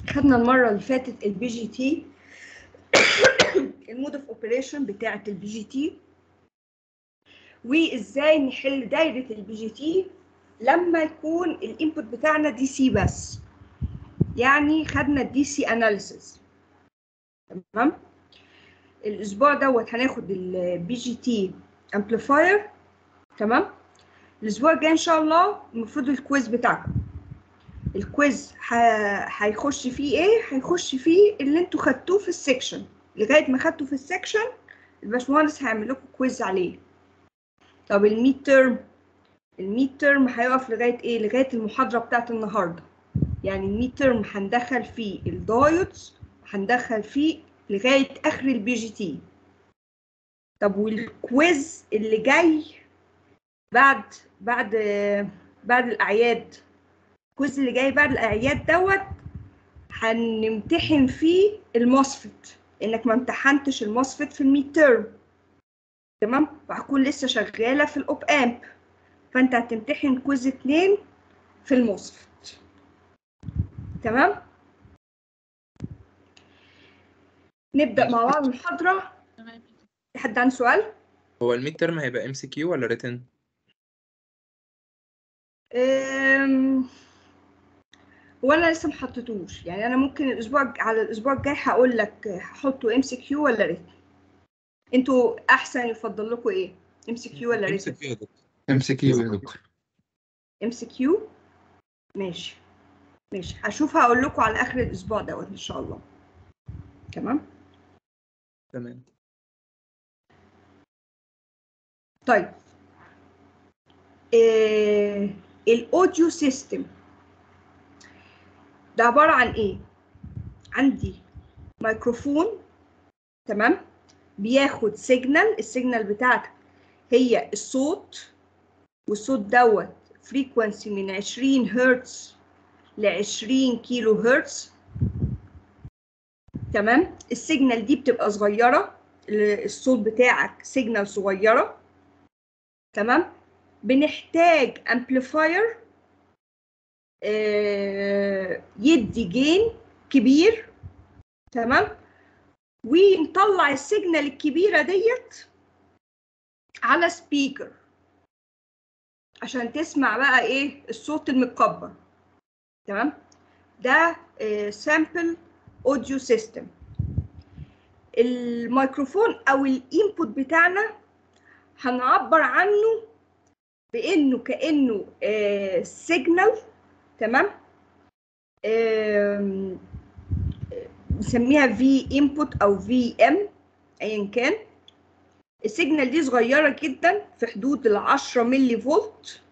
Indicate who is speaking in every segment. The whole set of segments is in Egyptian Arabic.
Speaker 1: خدنا المره اللي فاتت البي جي تي المود اوف اوبريشن بتاعه البي جي تي وازاي نحل دايره البي جي تي لما يكون الانبوت بتاعنا دي سي بس يعني خدنا الدي سي اناليسيس تمام الاسبوع دوت هناخد البي جي تي امبليفاير تمام الاسبوع الجاي ان شاء الله المفروض الكويز بتاعكم الكويز هيخش فيه ايه هيخش فيه اللي انتوا خدتوه في السكشن لغايه ما خدتوه في السكشن الباشمهندس هيعمل لكم كويز عليه طب الميد تيرم الميد تيرم هيقف لغايه ايه لغايه المحاضره بتاعت النهارده يعني الميد تيرم هندخل فيه الدايودز هندخل فيه لغايه اخر البي جي تي طب والكويز اللي جاي بعد بعد بعد الاعياد الكويز اللي جاي بعد الاعياد دوت هنمتحن فيه الموسفت انك ما امتحنتش الموسفت في الميد تيرم تمام وهكون لسه شغاله في الاوب امب فانت هتمتحن كويز اتنين في الموسفت تمام نبدا مع بعض المحاضره
Speaker 2: تمام
Speaker 1: في حد عنده سؤال
Speaker 3: هو الميد ترم هيبقى ام سي كيو ولا ريتن
Speaker 1: أم، هو انا لسه محطتوش يعني انا ممكن الاسبوع الج- على الاسبوع الجاي هقول لك هحطه ام سي كيو ولا ريت انتوا احسن يفضل لكم ايه ام سي كيو ولا
Speaker 3: ام سي
Speaker 1: ريت
Speaker 3: كيو يا دكتور
Speaker 4: ام سي كيو يا دكتور
Speaker 1: ام سي كيو ماشي ماشي هشوف هقول لكم على اخر الاسبوع دوت ان شاء الله تمام
Speaker 3: تمام
Speaker 1: طيب إيه الاوديو سيستم ده عبارة عن ايه عندي ميكروفون تمام بياخد سيجنال السيجنال بتاعتك هي الصوت والصوت دوت فريكوانسي من 20 هرتز ل 20 كيلو هرتز تمام السيجنال دي بتبقى صغيرة ال- الصوت بتاعك سيجنال صغيرة تمام بنحتاج امبليفاير يدي جين كبير تمام ونطلع السيجنال الكبيرة ديت على سبيكر عشان تسمع بقى ايه الصوت المتكبر تمام ده سامبل اوديو سيستم الميكروفون او الانبوت بتاعنا هنعبر عنه بانه كانه سيجنال تمام آم، نسميها في انبوت او في ام ايا كان السيجنال دي صغيره جدا في حدود ال 10 ملي فولت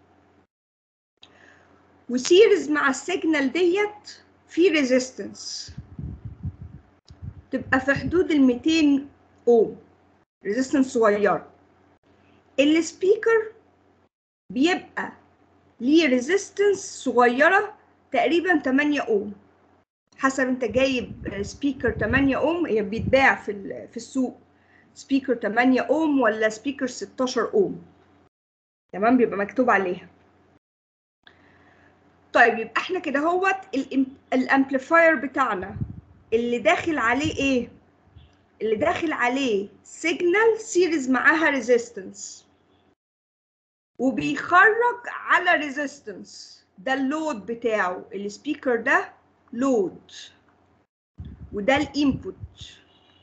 Speaker 1: وسيريز مع السيجنال ديت في ريزيستنس تبقى في حدود ال 200 اوم ريزيستنس صغيره السبيكر بيبقى ليه ريزيستنس صغيره تقريبا 8 اوم حسب انت جايب سبيكر 8 اوم هي بيتباع في ال- في السوق سبيكر 8 اوم ولا سبيكر 16 اوم تمام بيبقى مكتوب عليها طيب يبقى احنا كده هوت الامبليفاير بتاعنا اللي داخل عليه ايه اللي داخل عليه سيجنال سيريز معاها ريزيستنس وبيخرج على ريزيستنس ده اللود بتاعه السبيكر ده لود وده الانبوت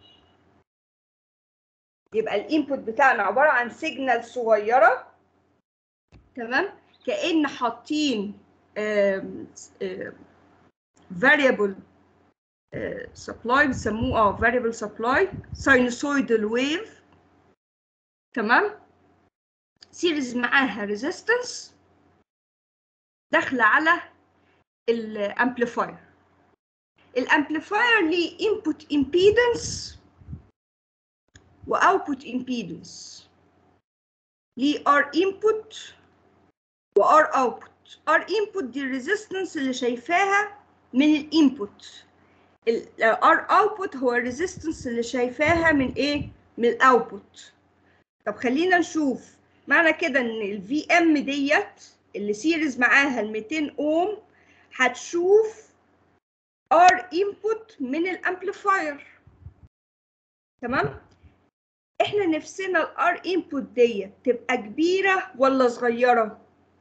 Speaker 1: يبقى الانبوت بتاعنا عباره عن سيجنال صغيره تمام كأن حاطين آم، آم، variable آه، supply بيسموه اه variable supply sinusoidal wave تمام سيريز معاها resistance داخله على الامبليفاير الامبليفاير ليه input impedance واوتبوت impedance ليه R input و R output R input دي الريزيستنس اللي شايفاها من الانبوت ال R output هو الريزيستنس اللي شايفاها من ايه من الاوتبوت طب خلينا نشوف معنى كده ان الفي ام ديت اللي سيريز معاها ال 200 اوم هتشوف ار الار انبوت من الامبليفاير تمام احنا نفسنا الار انبوت دي تبقى كبيره ولا صغيره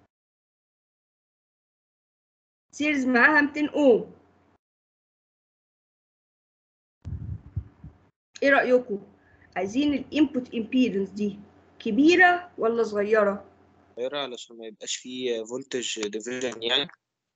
Speaker 1: سيريز معاها 200 اوم ايه رايكم عايزين الانبوت امبيدنس دي كبيره ولا صغيره
Speaker 2: صغيرة علشان ما يبقاش فيه فولتج ديفيجن يعني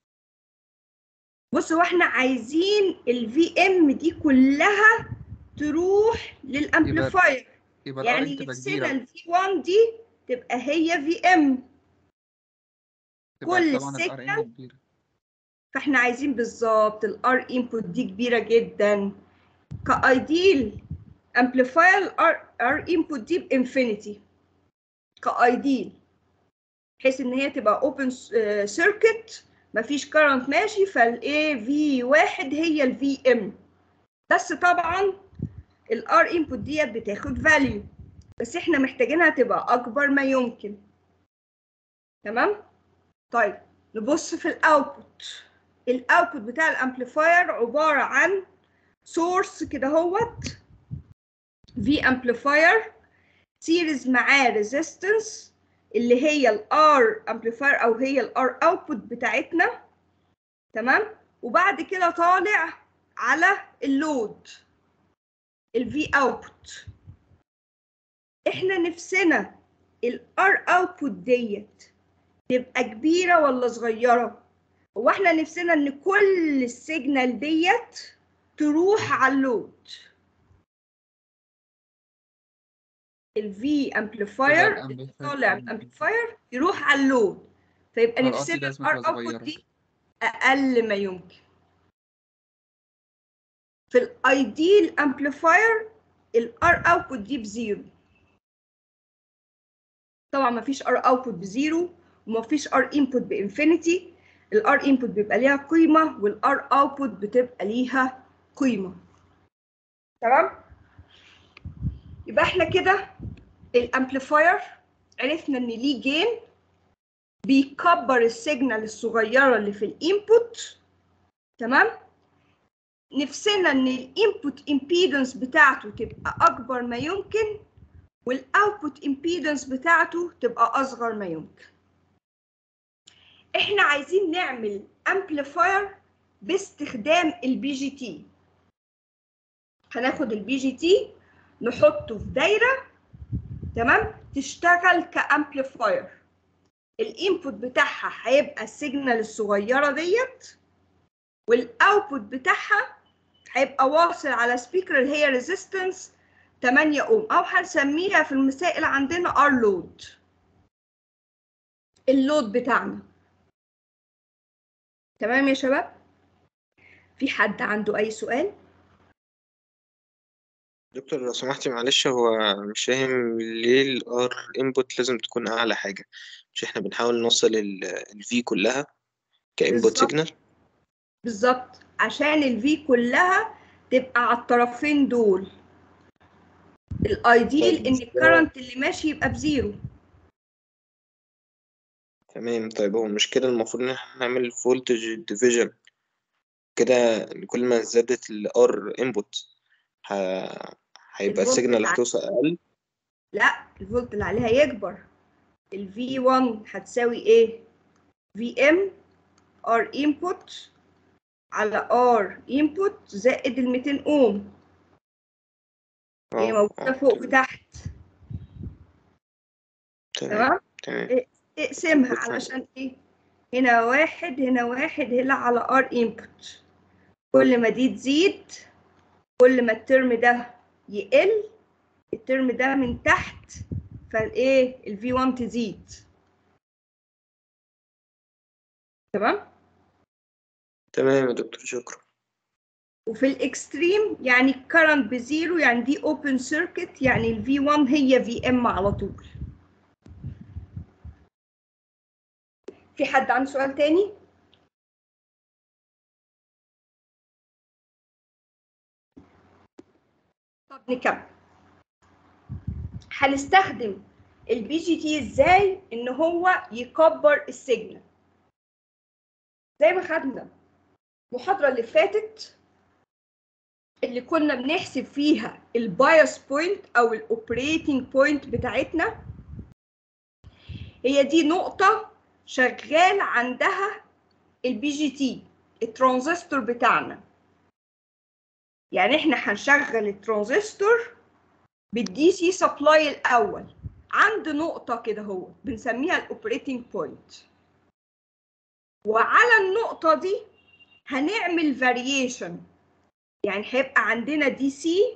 Speaker 1: بص هو احنا عايزين الفي ام دي كلها تروح للامبليفاير
Speaker 3: يبقى
Speaker 1: يعني
Speaker 3: الار تبقى
Speaker 1: نفسنا
Speaker 3: كبيرة
Speaker 1: الفي 1 دي تبقى هي في ام
Speaker 3: تبقى
Speaker 1: كل
Speaker 3: طبعا الار
Speaker 1: signal
Speaker 3: ان كبيرة
Speaker 1: فاحنا عايزين بالظبط الار انبوت دي كبيره جدا كايديل امبليفاير الار ار انبوت دي بانفينيتي كايديل بحيث ان هي تبقى اوبن سيركت مفيش كارنت ماشي فالاي في واحد هي الفي ام بس طبعا الار انبوت ديت بتاخد فاليو بس احنا محتاجينها تبقى اكبر ما يمكن تمام طيب نبص في الاوتبوت الاوتبوت بتاع الامبليفاير عباره عن سورس كده هوت في امبليفاير سيريز معاه ريزيستنس اللي هي الار امبليفاير او هي الار اوتبوت بتاعتنا تمام وبعد كده طالع على اللود الفي اوتبوت احنا نفسنا الار اوتبوت ديت تبقى كبيره ولا صغيره هو احنا نفسنا ان كل السيجنال ديت تروح على اللود الفي امبليفاير
Speaker 3: يبقى
Speaker 1: اللي
Speaker 3: الامبليفاير
Speaker 1: طالع من الامبليفاير يروح على اللود فيبقى
Speaker 3: ار ار
Speaker 1: نفسنا
Speaker 3: دي لازم
Speaker 1: الار
Speaker 3: تبقى
Speaker 1: اوتبوت
Speaker 3: صغيرة
Speaker 1: دي اقل ما يمكن في الايديال امبليفاير الار اوتبوت دي بزيرو طبعا ما فيش ار اوتبوت بزيرو وما فيش ار انبوت بانفينيتي الار انبوت بيبقى ليها قيمه والار اوتبوت بتبقى ليها قيمه تمام يبقى احنا كده الامبليفاير عرفنا ان ليه جين بيكبر السيجنال الصغيره اللي في الانبوت تمام نفسنا ان الانبوت امبيدنس بتاعته تبقى اكبر ما يمكن والاوتبوت امبيدنس بتاعته تبقى اصغر ما يمكن احنا عايزين نعمل امبليفاير باستخدام البي جي تي هناخد البي جي تي نحطه في دايره تمام تشتغل كامبليفاير الانبوت بتاعها هيبقى السيجنال الصغيره ديت والاوتبوت بتاعها هيبقى واصل على سبيكر اللي هي ريزيستنس 8 اوم او هنسميها في المسائل عندنا ار لود اللود بتاعنا تمام يا شباب في حد عنده اي سؤال
Speaker 2: دكتور لو سمحتي معلش هو مش فاهم ليه الار انبوت لازم تكون اعلى حاجة مش احنا بنحاول نوصل الفي كلها كانبوت
Speaker 1: بالظبط.
Speaker 2: سيجنال
Speaker 1: بالظبط عشان الفي كلها تبقى على الطرفين دول الايديل
Speaker 2: طيب،
Speaker 1: ان
Speaker 2: مش-
Speaker 1: الكرنت اللي ماشي يبقى بزيرو
Speaker 2: تمام طيب هو مش كده المفروض ان احنا نعمل فولتج ديفيجن كده كل ما زادت الار انبوت هيبقى
Speaker 1: الفولت
Speaker 2: السيجنال
Speaker 1: الع-
Speaker 2: هتوصل اقل
Speaker 1: لا الفولت اللي عليها يكبر ال V1 هتساوي ايه VM R input على R input زائد ال 200 اوم هي
Speaker 2: اه
Speaker 1: موجودة
Speaker 2: اه
Speaker 1: فوق
Speaker 2: تمام
Speaker 1: وتحت
Speaker 2: تمام
Speaker 1: تمام
Speaker 2: تمام
Speaker 1: اقسمها
Speaker 2: بفهم.
Speaker 1: علشان ايه هنا واحد هنا واحد هنا على R input كل ما دي تزيد كل ما الترم ده يقل الترم ده من تحت فالايه ال V1 تزيد تمام
Speaker 2: تمام يا دكتور شكرا
Speaker 1: وفي الاكستريم يعني الكرنت بزيرو يعني دي اوبن سيركت يعني ال V1 هي VM على طول في حد عنده سؤال تاني؟ طب نكمل هنستخدم البي جي تي ازاي ان هو يكبر السيجنال زي ما خدنا المحاضرة اللي فاتت اللي كنا بنحسب فيها البايس بوينت او الاوبريتنج بوينت بتاعتنا هي دي نقطة شغال عندها البي جي تي الترانزستور بتاعنا يعني احنا هنشغل الترانزستور بالدي سي سبلاي الاول عند نقطة كده هو بنسميها الاوبريتنج بوينت وعلى النقطة دي هنعمل فاريشن يعني هيبقى عندنا دي سي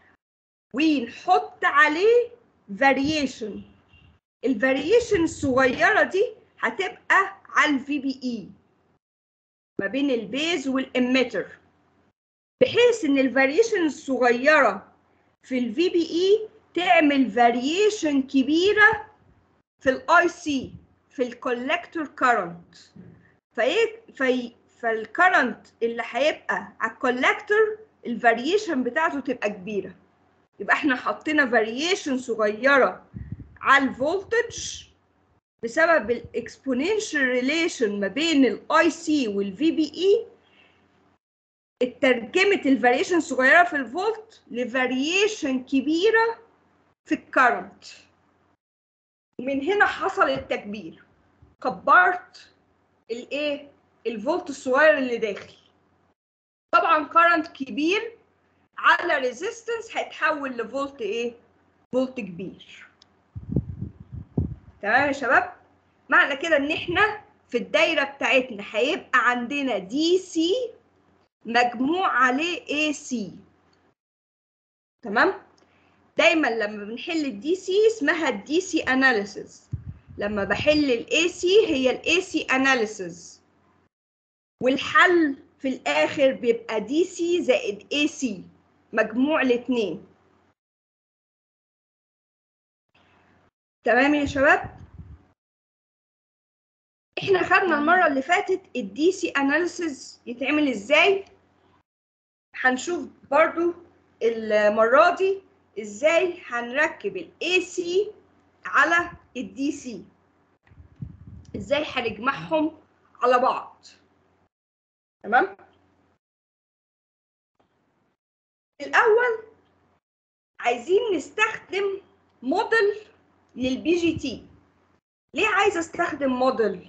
Speaker 1: ونحط عليه فاريشن الفاريشن الصغيرة دي هتبقى على الفي بي اي ما بين البيز والاميتر بحيث ان الفاريشن الصغيرة في الفي بي اي تعمل فاريشن كبيرة في الاي سي في الكولكتور كارنت في في فالكرنت اللي هيبقى على الكولكتور الفاريشن بتاعته تبقى كبيره يبقى احنا حطينا فاريشن صغيره على الفولتج بسبب الاكسبوننشال ريليشن ما بين الاي سي والفي بي اي اترجمت الفاريشن صغيره في الفولت لفاريشن كبيره في الكرنت من هنا حصل التكبير كبرت الايه الفولت الصغير اللي داخل طبعا كارنت كبير على ريزيستنس هيتحول لفولت ايه فولت كبير تمام يا شباب معنى كده ان احنا في الدايره بتاعتنا هيبقى عندنا دي سي مجموع عليه اي سي تمام دايما لما بنحل الدي سي اسمها الدي سي اناليسيس لما بحل الاي سي هي الاي سي اناليسيس والحل في الاخر بيبقى دي سي زائد اي سي مجموع الاثنين تمام يا شباب احنا خدنا المره اللي فاتت الدي سي اناليسيز يتعمل ازاي هنشوف برضو المره دي ازاي هنركب الاي سي على الدي سي ازاي هنجمعهم على بعض تمام الاول عايزين نستخدم موديل للبي جي تي ليه عايزه استخدم موديل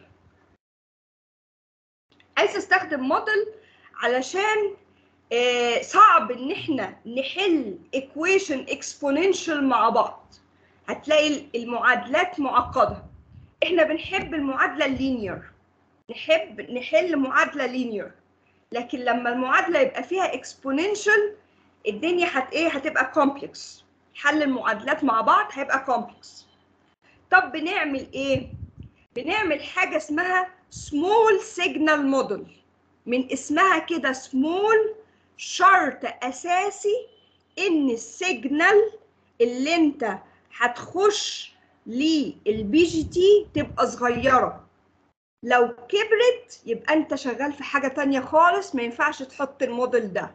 Speaker 1: عايزه استخدم موديل علشان آه صعب ان احنا نحل equation exponential مع بعض هتلاقي المعادلات معقده احنا بنحب المعادله اللينير نحب نحل معادله لينير لكن لما المعادله يبقى فيها اكسبوننشال الدنيا هت ايه هتبقى كومبلكس حل المعادلات مع بعض هيبقى كومبلكس طب بنعمل ايه بنعمل حاجه اسمها سمول سيجنال موديل من اسمها كده سمول شرط اساسي ان السيجنال اللي انت هتخش للبي جي تي تبقى صغيره لو كبرت يبقى انت شغال في حاجة تانية خالص ما ينفعش تحط الموديل ده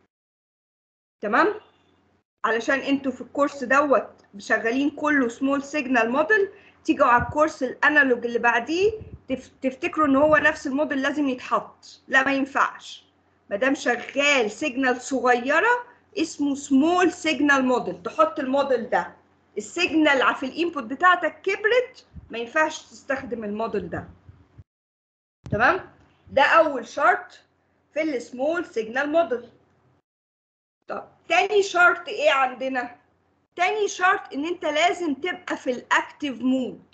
Speaker 1: تمام علشان انتوا في الكورس دوت شغالين كله سمول سيجنال موديل تيجوا على الكورس الانالوج اللي بعديه تف... تفتكروا ان هو نفس الموديل لازم يتحط لا ما ينفعش ما دام شغال سيجنال صغيره اسمه سمول سيجنال موديل تحط الموديل ده السيجنال في الانبوت بتاعتك كبرت ما ينفعش تستخدم الموديل ده تمام ده اول شرط في السمول سيجنال موديل طب تاني شرط ايه عندنا تاني شرط ان انت لازم تبقى في الاكتيف مود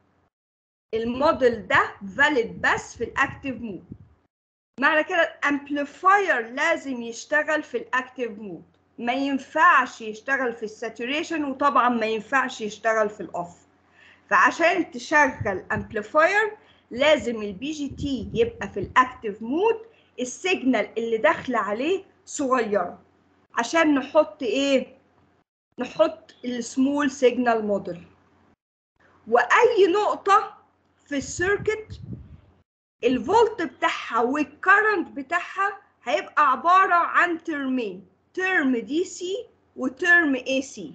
Speaker 1: الموديل ده فاليد بس في الاكتيف مود معنى كده الامبليفاير لازم يشتغل في الاكتيف مود ما ينفعش يشتغل في الساتوريشن وطبعا ما ينفعش يشتغل في الاوف فعشان تشغل امبليفاير لازم البي جي تي يبقى في الاكتيف مود السيجنال اللي داخله عليه صغيره عشان نحط ايه نحط السمول سيجنال موديل واي نقطه في السيركت الفولت بتاعها والكرنت بتاعها هيبقى عباره عن ترمين ترم دي سي وترم اي سي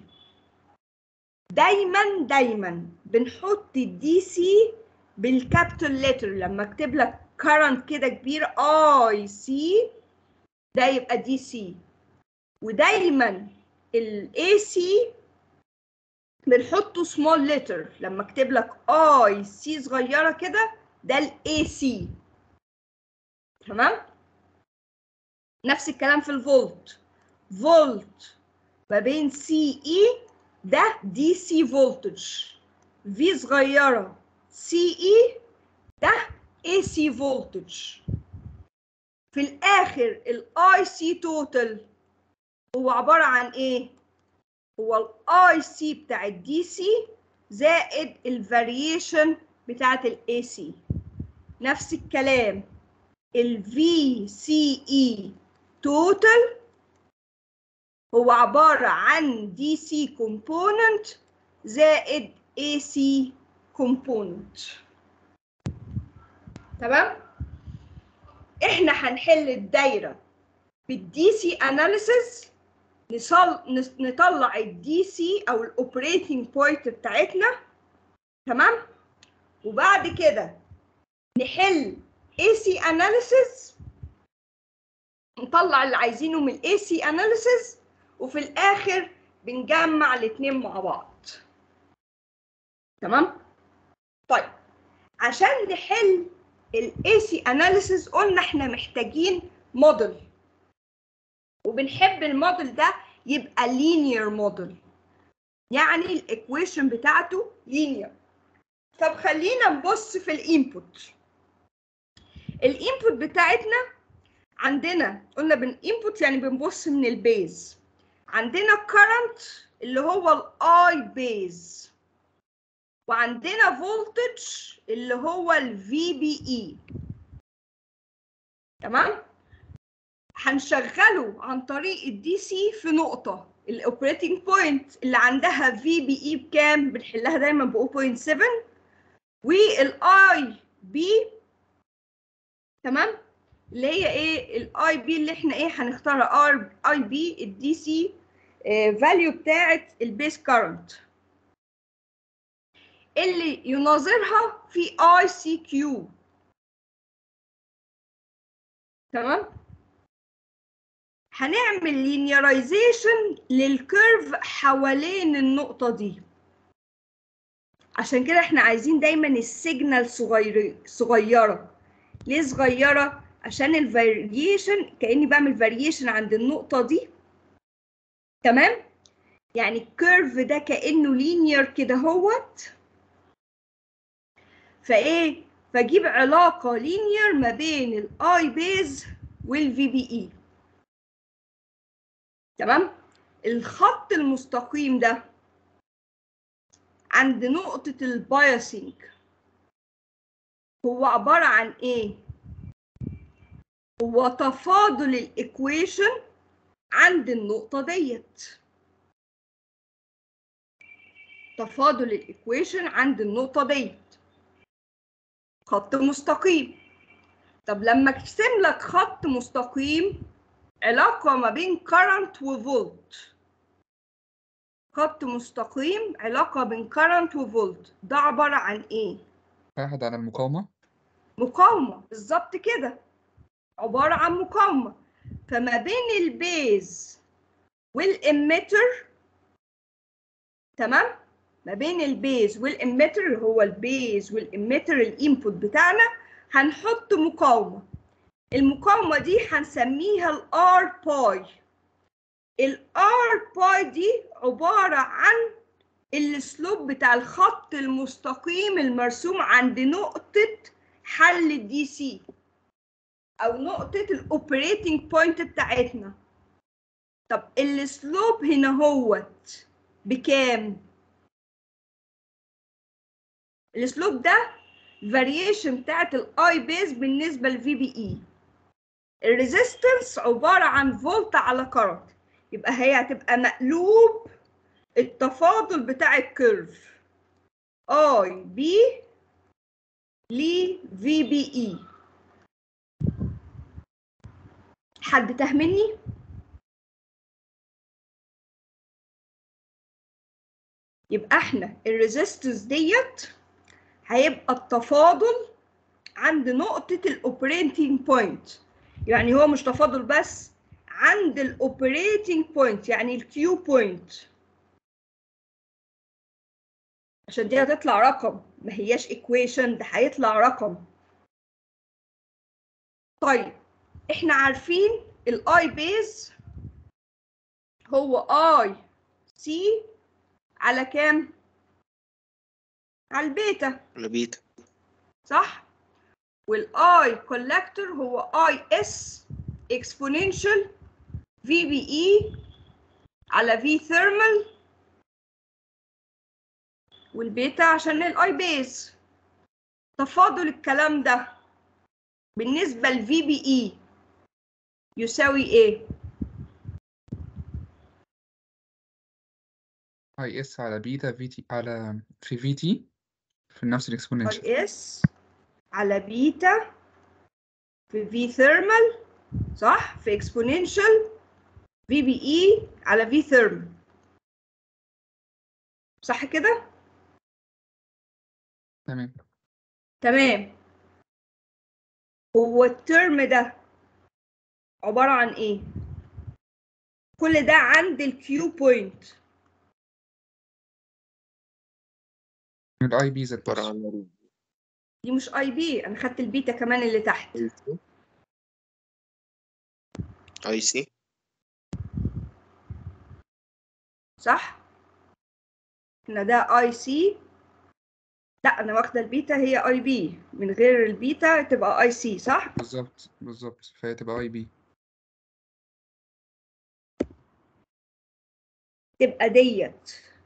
Speaker 1: دايما دايما بنحط الدي سي بالكابيتال لتر لما اكتب لك current كده كبير اي سي ده يبقى دي سي ودايما ال AC بنحطه small letter لما اكتب لك اي سي صغيره كده ده ال AC تمام نفس الكلام في الفولت فولت ما بين سي اي ده دي سي فولتج في صغيره سي اي ده اي سي فولتج في الاخر الاي سي توتال هو عباره عن ايه هو الاي سي بتاع الدي سي زائد الفاريشن بتاعت الاي سي نفس الكلام الفي سي اي توتال هو عبارة عن دي سي كومبوننت زائد اي سي كومبوننت تمام احنا هنحل الدايرة بالدي سي اناليسيس نطلع الدي سي او الاوبريتنج بوينت بتاعتنا تمام وبعد كده نحل AC analysis نطلع اللي عايزينه من AC analysis وفي الآخر بنجمع الاتنين مع بعض تمام؟ طيب عشان نحل ال AC analysis قلنا احنا محتاجين موديل وبنحب الموديل ده يبقى linear موديل يعني الايكويشن بتاعته linear طب خلينا نبص في الانبوت الانبوت بتاعتنا عندنا قلنا بن انبوت يعني بنبص من البيز عندنا current اللي هو الاي بيز وعندنا فولتج اللي هو الفي بي اي تمام هنشغله عن طريق الدي سي في نقطة الاوبريتنج بوينت اللي عندها في بي اي بكام بنحلها دايما ب 0.7 والاي بي تمام اللي هي ايه الاي بي اللي احنا ايه هنختارها ار اي بي الدي سي فاليو بتاعه البيس كارنت اللي يناظرها في اي سي كيو تمام هنعمل لينيرايزيشن للكيرف حوالين النقطه دي عشان كده احنا عايزين دايما السيجنال صغيره صغيره ليه صغيره عشان الفاريشن كاني بعمل فاريشن عند النقطه دي تمام يعني الكيرف ده كانه لينير كده هوت فايه فاجيب علاقه لينير ما بين الاي بيز والفي بي اي تمام الخط المستقيم ده عند نقطه البايسنج هو عباره عن ايه هو تفاضل الايكويشن عند النقطه ديت تفاضل الايكويشن عند النقطه ديت خط مستقيم طب لما ارسم لك خط مستقيم علاقه ما بين current وفولت خط مستقيم علاقه بين current وفولت ده عباره عن ايه
Speaker 3: واحد على المقاومة
Speaker 1: مقاومه بالظبط كده عباره عن مقاومه فما بين البيز والاميتر تمام ما بين البيز والاميتر اللي هو البيز والاميتر الانبوت بتاعنا هنحط مقاومه المقاومه دي هنسميها الار باي الار باي دي عباره عن السلوب بتاع الخط المستقيم المرسوم عند نقطه حل الدي سي او نقطه الاوبريتنج بوينت بتاعتنا طب السلوب هنا هوت بكام السلوب ده فاريشن بتاعت الاي بيز بالنسبه للفي بي اي الريزيستنس عباره عن فولت على كارنت يبقى هي هتبقى مقلوب التفاضل بتاع الكيرف اي بي ل في بي اي حد تهمني يبقى احنا الريزيستنس ديت هيبقى التفاضل عند نقطة الأوبريتنج بوينت يعني هو مش تفاضل بس عند الاوبريتنج بوينت يعني الكيو بوينت عشان دي هتطلع رقم ما هياش ايكويشن ده هيطلع رقم طيب احنا عارفين الاي بيز هو اي سي على كام على البيتا
Speaker 2: ولا بيتا
Speaker 1: صح والاي كولكتور هو اي اس اكسبوننشال في بي اي على في ثيرمال والبيتا عشان الاي بيز تفاضل الكلام ده بالنسبه لفي بي اي يساوي ايه
Speaker 3: اي اس على بيتا في تي على في في تي في نفس الاكسبوننشال
Speaker 1: اي اس على بيتا في في ثيرمال صح في اكسبوننشال في بي اي على في ثيرمال صح كده
Speaker 3: تمام
Speaker 1: تمام هو الترم ده عبارة عن ايه كل ده عند الكيو بوينت
Speaker 3: الاي بي ذات
Speaker 2: عبارة
Speaker 3: نفسه
Speaker 2: عن
Speaker 1: دي مش اي بي انا خدت البيتا كمان اللي تحت
Speaker 2: اي سي
Speaker 1: صح احنا ده اي سي لا انا واخده البيتا هي اي بي من غير البيتا تبقى اي سي صح
Speaker 3: بالظبط بالظبط فهي تبقى اي بي
Speaker 1: تبقى ديت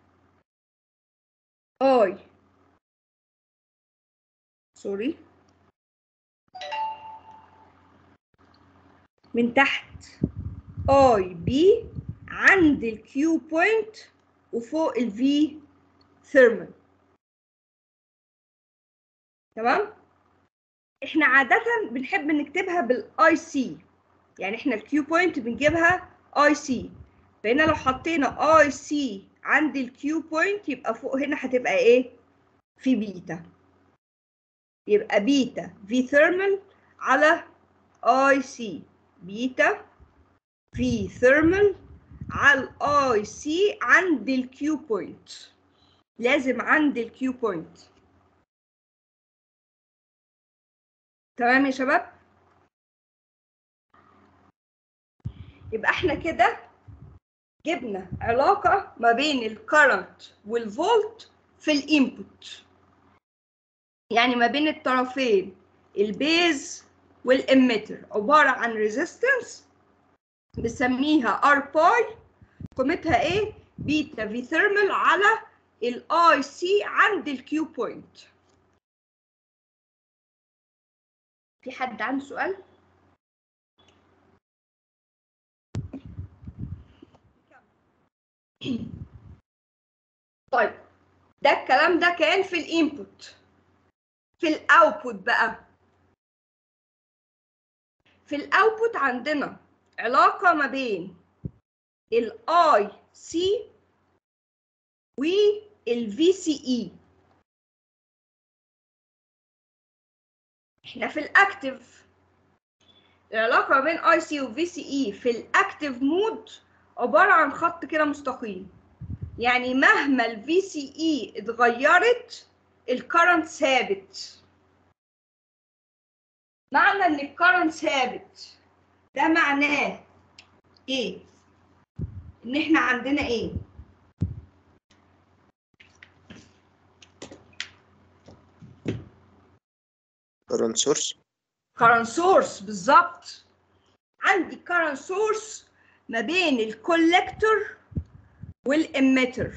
Speaker 1: اي سوري من تحت اي بي عند الكيو بوينت وفوق الفي ثيرمال تمام احنا عادة بنحب نكتبها بالاي سي يعني احنا الكيو بوينت بنجيبها اي سي فهنا لو حطينا اي سي عند الكيو بوينت يبقى فوق هنا هتبقى ايه في بيتا يبقى بيتا في ثيرمال على اي سي بيتا في ثيرمال على الاي سي عند الكيو بوينت لازم عند الكيو بوينت تمام يا شباب يبقى احنا كده جبنا علاقة ما بين الكرنت والفولت في الانبوت يعني ما بين الطرفين البيز والاميتر عبارة عن ريزيستنس بنسميها ار باي قيمتها ايه بيتا في ثيرمال على الاي سي عند الكيو بوينت في حد عنده سؤال طيب ده الكلام ده كان في الانبوت في الاوتبوت بقى في الاوتبوت عندنا علاقة ما بين الاي سي والفي سي اي احنا في الاكتف العلاقة ما بين اي سي وفي سي اي في الاكتف مود عبارة عن خط كده مستقيم يعني مهما الفي سي اي اتغيرت الكرنت ثابت معنى ان الكرنت ثابت ده معناه ايه ان احنا عندنا ايه
Speaker 2: current source
Speaker 1: current source بالظبط عندي current source ما بين الكولكتور والاميتر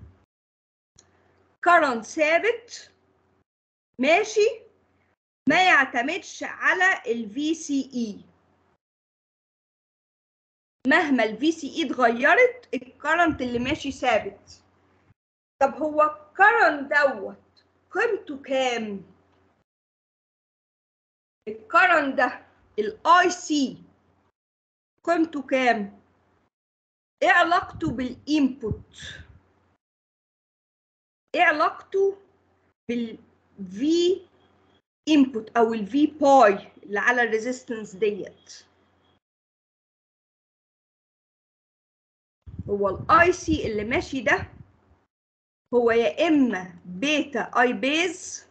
Speaker 1: current ثابت ماشي ما يعتمدش على الفي سي اي مهما الفي سي اي اتغيرت الكرنت اللي ماشي ثابت طب هو الكرنت دوت قيمته كام الكرنت ده الاي سي قيمته كام ايه علاقته بالانبوت ايه علاقته بالفي انبوت او الفي باي اللي على الريزيستنس ديت هو الاي سي اللي ماشي ده هو يا اما بيتا اي بيز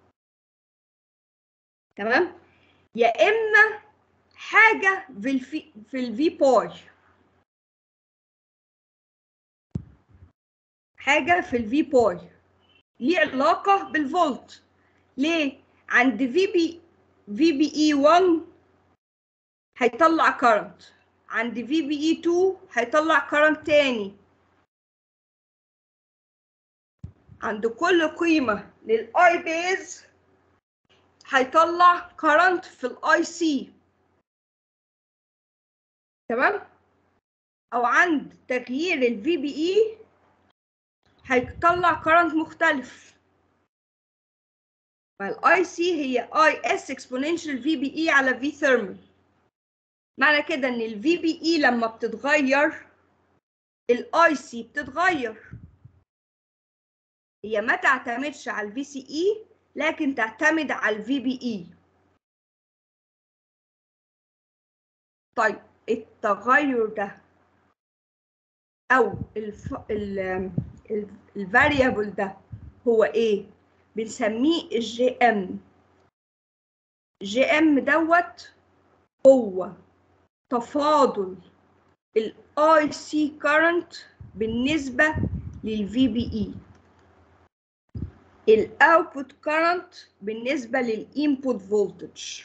Speaker 1: تمام يا اما حاجه في الفي في الفي باي حاجه في الفي باي ليه علاقه بالفولت ليه عند في بي في بي اي 1 هيطلع كارنت عند في بي اي 2 هيطلع كارنت تاني عند كل قيمة للاي بيز هيطلع كارنت في الاي سي تمام او عند تغيير الفي بي اي هيطلع كارنت مختلف فالاي سي هي اي اس اكسبوننشال في بي اي على في ثيرمال معنى كده ان الفي بي اي لما بتتغير الاي سي بتتغير هي ما تعتمدش على الفي سي اي لكن تعتمد على الفي بي اي طيب التغير ده او الف... ال... الفاريبل ده هو ايه بنسميه الجي ام جي ام دوت هو تفاضل الاي سي كارنت بالنسبه للفي بي اي الاوتبوت كارنت بالنسبه للانبوت فولتج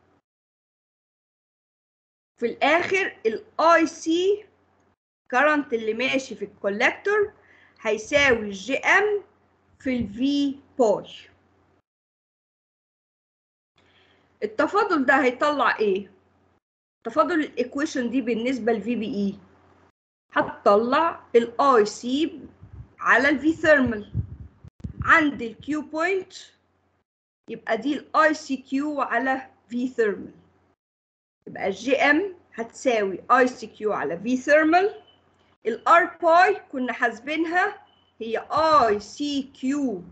Speaker 1: في الاخر الاي سي كارنت اللي ماشي في الكولكتور هيساوي الجي ام في الفي باي التفاضل ده هيطلع ايه تفاضل الايكويشن دي بالنسبه للفي بي اي هتطلع الاي سي على الفي ثيرمال عند الكيو بوينت يبقى دي الاي سي كيو على في ثيرمال يبقى الجي ام هتساوي اي سي كيو على في ثيرمال الار باي كنا حاسبينها هي اي سي كيو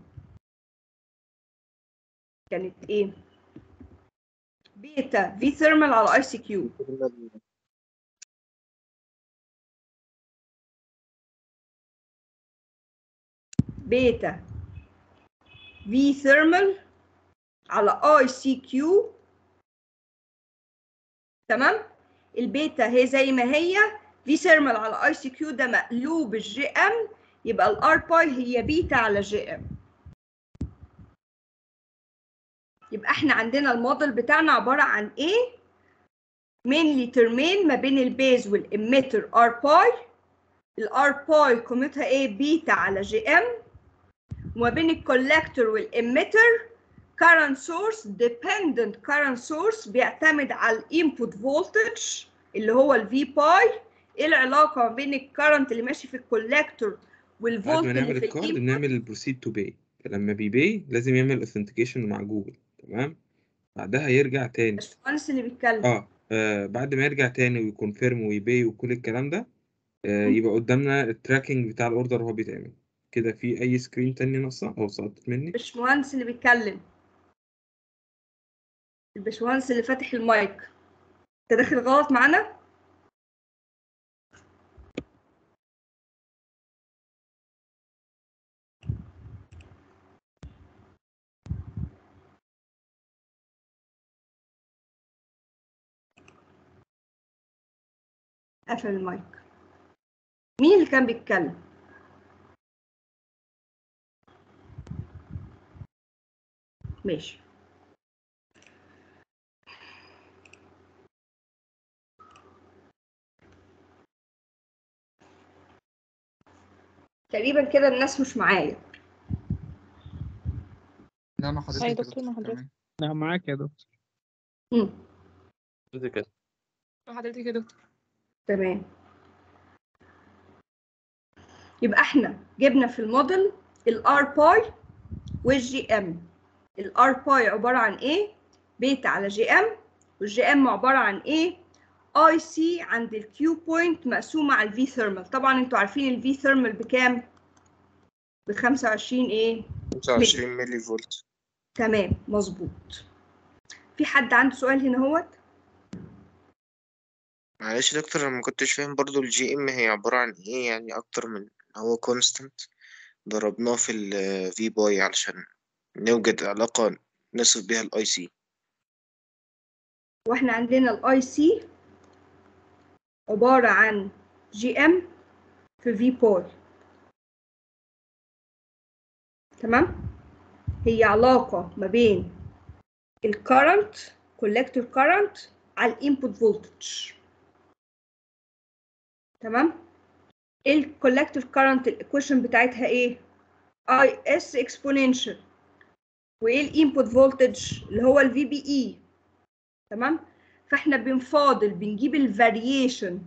Speaker 1: كانت ايه بيتا في ثيرمال على اي سي كيو بيتا في ثيرمال على اي سي كيو تمام البيتا هي زي ما هي في ثيرمال على اي سي كيو ده مقلوب الجي ام يبقى الار باي هي بيتا على جي ام يبقى احنا عندنا الموديل بتاعنا عباره عن ايه مينلي ترمين ما بين البيز والاميتر ار باي الار باي قيمتها ايه بيتا على جي ام وما بين الكولكتور والاميتر current source dependent current source بيعتمد على الانبوت فولتج اللي هو الفي باي ايه العلاقه ما بين الكرنت اللي ماشي في الكولكتور
Speaker 4: بعد
Speaker 1: والفولت
Speaker 4: ما
Speaker 1: اللي
Speaker 4: نعمل
Speaker 1: في
Speaker 4: الكارد
Speaker 1: الانبوت
Speaker 4: بنعمل البروسيد تو باي فلما بيباي لازم يعمل اوثنتيكيشن مع جوجل تمام بعدها يرجع تاني
Speaker 1: الباشمهندس اللي بيتكلم
Speaker 4: اه, آه بعد ما يرجع تاني ويكونفيرم ويباي وكل الكلام ده آه
Speaker 1: مم.
Speaker 4: يبقى قدامنا التراكنج بتاع الاوردر وهو بيتعمل كده في اي سكرين تاني ناقصه او سقطت مني
Speaker 1: الباشمهندس اللي بيتكلم الباشمهندس اللي فاتح المايك انت داخل غلط معانا قفل المايك مين اللي كان بيتكلم ماشي تقريبا كده الناس مش معايا
Speaker 3: لا مع حضرتك
Speaker 5: أي
Speaker 3: يا
Speaker 5: دكتور، مع حضرتك.
Speaker 3: تمام.
Speaker 6: لا معاك يا دكتور
Speaker 1: مم.
Speaker 2: كده
Speaker 5: حضرتك يا دكتور
Speaker 1: تمام يبقى احنا جبنا في الموديل الار باي والجي ام الار باي عباره عن ايه بيتا على جي ام والجي ام عباره عن ايه اي سي عند الكيو بوينت مقسومه على الفي ثيرمال طبعا انتوا عارفين الفي ثيرمال بكام ب 25 ايه
Speaker 2: 25 ملي فولت
Speaker 1: تمام مظبوط في حد عنده سؤال هنا هوت
Speaker 2: معلش يا دكتور انا ما كنتش فاهم برضو الجي ام هي عبارة عن ايه يعني اكتر من هو كونستانت ضربناه في ال في باي علشان نوجد علاقة نصف بيها الاي سي
Speaker 1: واحنا عندنا الاي سي عبارة عن جي ام في في بول تمام هي علاقة ما بين الكرنت كولكتور كرنت على الانبوت فولتج تمام الكولكتور كرنت الايكويشن بتاعتها ايه اي اس اكسبوننشال وايه الانبوت فولتج اللي هو الفي بي اي تمام فاحنا بنفاضل بنجيب الفاريشن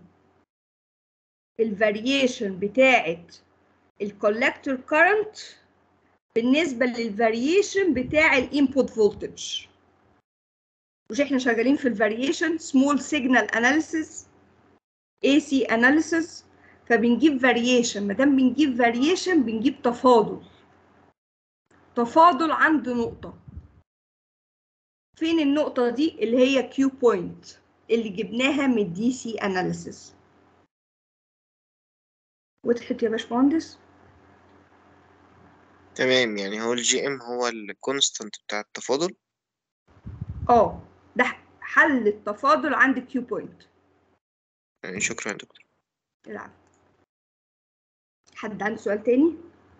Speaker 1: الفاريشن بتاعت الكولكتور كرنت بالنسبه للفاريشن بتاع الانبوت فولتج مش احنا شغالين في الفاريشن سمول سيجنال اناليسيس اي سي اناليسيس فبنجيب فاريشن ما دام بنجيب فاريشن بنجيب تفاضل تفاضل عند نقطه فين النقطة دي اللي هي كيو بوينت اللي جبناها من الدي سي اناليسيس وضحت يا باشمهندس
Speaker 2: تمام يعني هو الجي ام هو الكونستانت بتاع التفاضل
Speaker 1: اه ده حل التفاضل عند كيو بوينت
Speaker 2: يعني شكرا يا دكتور
Speaker 1: العب حد عنده سؤال تاني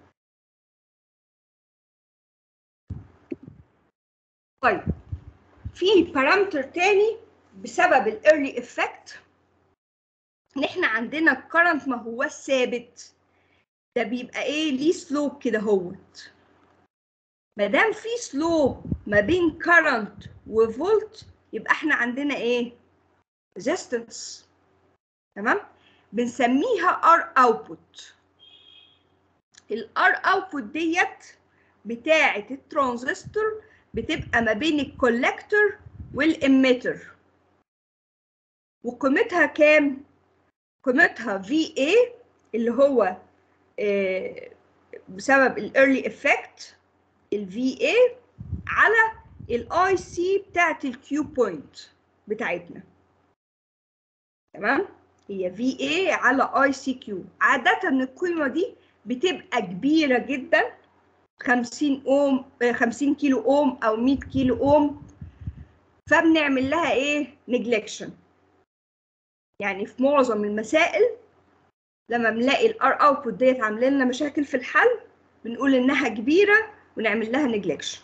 Speaker 1: طيب في بارامتر تاني بسبب الايرلي افكت ان احنا عندنا الكرنت ما هو ثابت ده بيبقى ايه ليه سلوب كده هوت ما دام في سلوب ما بين كرنت وفولت يبقى احنا عندنا ايه ريزيستنس تمام بنسميها ار اوتبوت الار اوتبوت ديت بتاعه الترانزستور بتبقى ما بين الكولكتور والاميتر وقيمتها كام قيمتها في اي اللي هو آه، بسبب الايرلي افكت الفي اي على الاي سي بتاعت الكيو بوينت بتاعتنا تمام هي في اي على اي سي كيو عاده القيمه دي بتبقى كبيره جدا 50 اوم آه، 50 كيلو اوم او 100 كيلو اوم فبنعمل لها ايه نجلكشن يعني في معظم المسائل لما بنلاقي الار اوتبوت ديت عامله لنا مشاكل في الحل بنقول انها كبيره ونعمل لها نجلكشن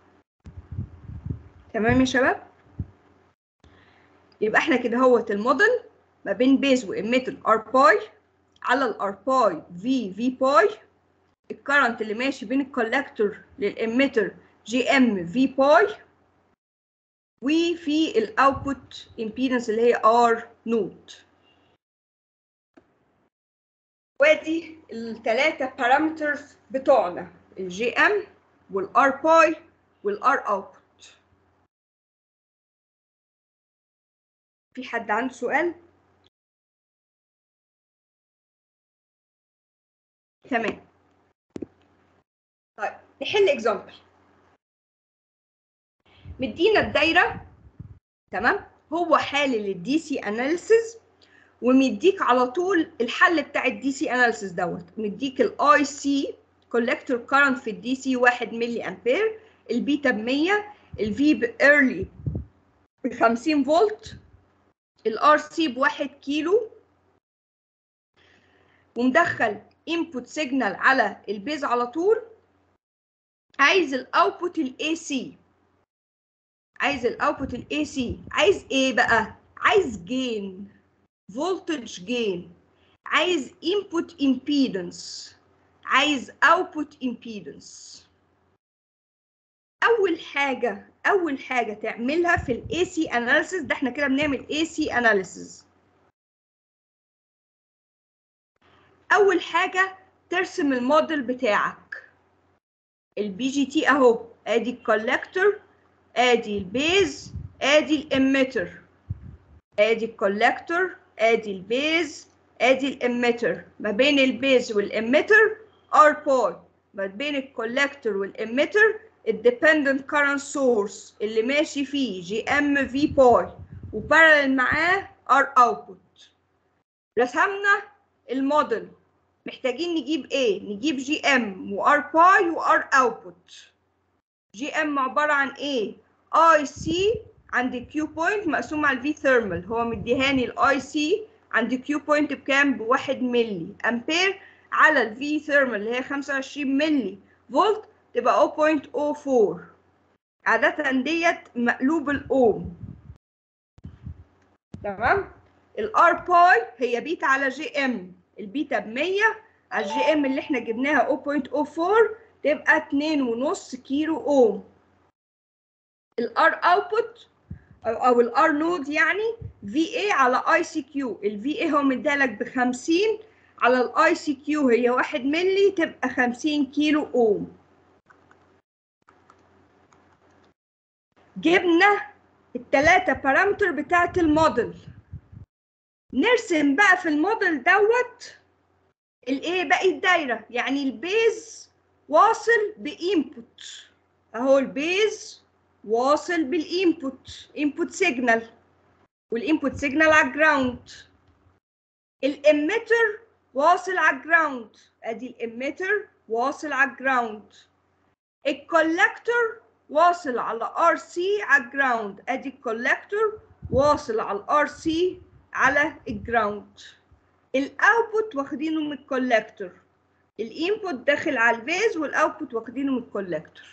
Speaker 1: تمام يا شباب يبقى احنا كده هوت الموديل ما بين بيز واميتر ار باي على الار باي في في باي الكرنت اللي ماشي بين الكولكتور للاميتر جي ام في باي وفي الاوتبوت امبيدنس اللي هي ار نوت وادي الثلاثه بارامترز بتوعنا الجي ام والار باي والار اوتبوت في حد عنده سؤال تمام طيب نحل اكزامبل مدينا الدايره تمام هو حالل الدي سي اناليسيز ومديك على طول الحل بتاع الدي سي اناليسيز دوت مديك الاي سي كولكتور كارنت في الدي سي 1 ملي امبير البيتا ب 100 الفي بايرلي ب 50 فولت الار سي ب 1 كيلو ومدخل انبوت سيجنال على البيز على طول عايز الاوتبوت الاي سي عايز الاوتبوت الاي سي عايز ايه بقى عايز جين فولتج جين عايز input impedance عايز output impedance اول حاجه اول حاجه تعملها في الاي سي اناليسيس ده احنا كده بنعمل اي سي اناليسيس اول حاجه ترسم الموديل بتاعك البي جي تي اهو ادي الكولكتور ادي البيز ادي الاميتر ادي الكولكتور ادي البيز ادي الاميتر ما بين البيز والاميتر ار باي ما بين الكولكتور والاميتر الديبندنت كارنت سورس اللي ماشي فيه جي ام في باي وبارل معاه ار اوتبوت رسمنا الموديل محتاجين نجيب ايه نجيب جي ام وار باي وار اوتبوت جي ام عباره عن ايه اي سي عند كيو بوينت مقسوم على الفي ثيرمال هو مديهاني الاي سي عند كيو بوينت بكام بواحد ملي امبير على الفي ثيرمال اللي هي 25 ملي فولت تبقى 0.04 عادة ديت مقلوب الاوم تمام الار باي هي بيتا على جي ام البيتا ب 100 على الجي ام اللي احنا جبناها 0.04 تبقى 2.5 كيلو اوم الار اوتبوت او او الار نود يعني في اي على اي سي كيو الفي اي هو مديلك ب 50 على الاي سي كيو هي 1 ملي تبقى 50 كيلو اوم جبنا التلاتة بارامتر بتاعت الموديل نرسم بقى في الموديل دوت الايه باقي الدايره يعني البيز واصل بانبوت اهو البيز واصل بالانبوت انبوت سيجنال والانبوت سيجنال على الجراوند الاميتر واصل على الجراوند ادي الاميتر واصل على الجراوند الكولكتور واصل على ار سي على الجراوند ادي الكولكتور واصل على الار سي على الجراوند الاوتبوت واخدينه من الكولكتور الانبوت داخل على البيز والاوتبوت واخدينه من الكولكتور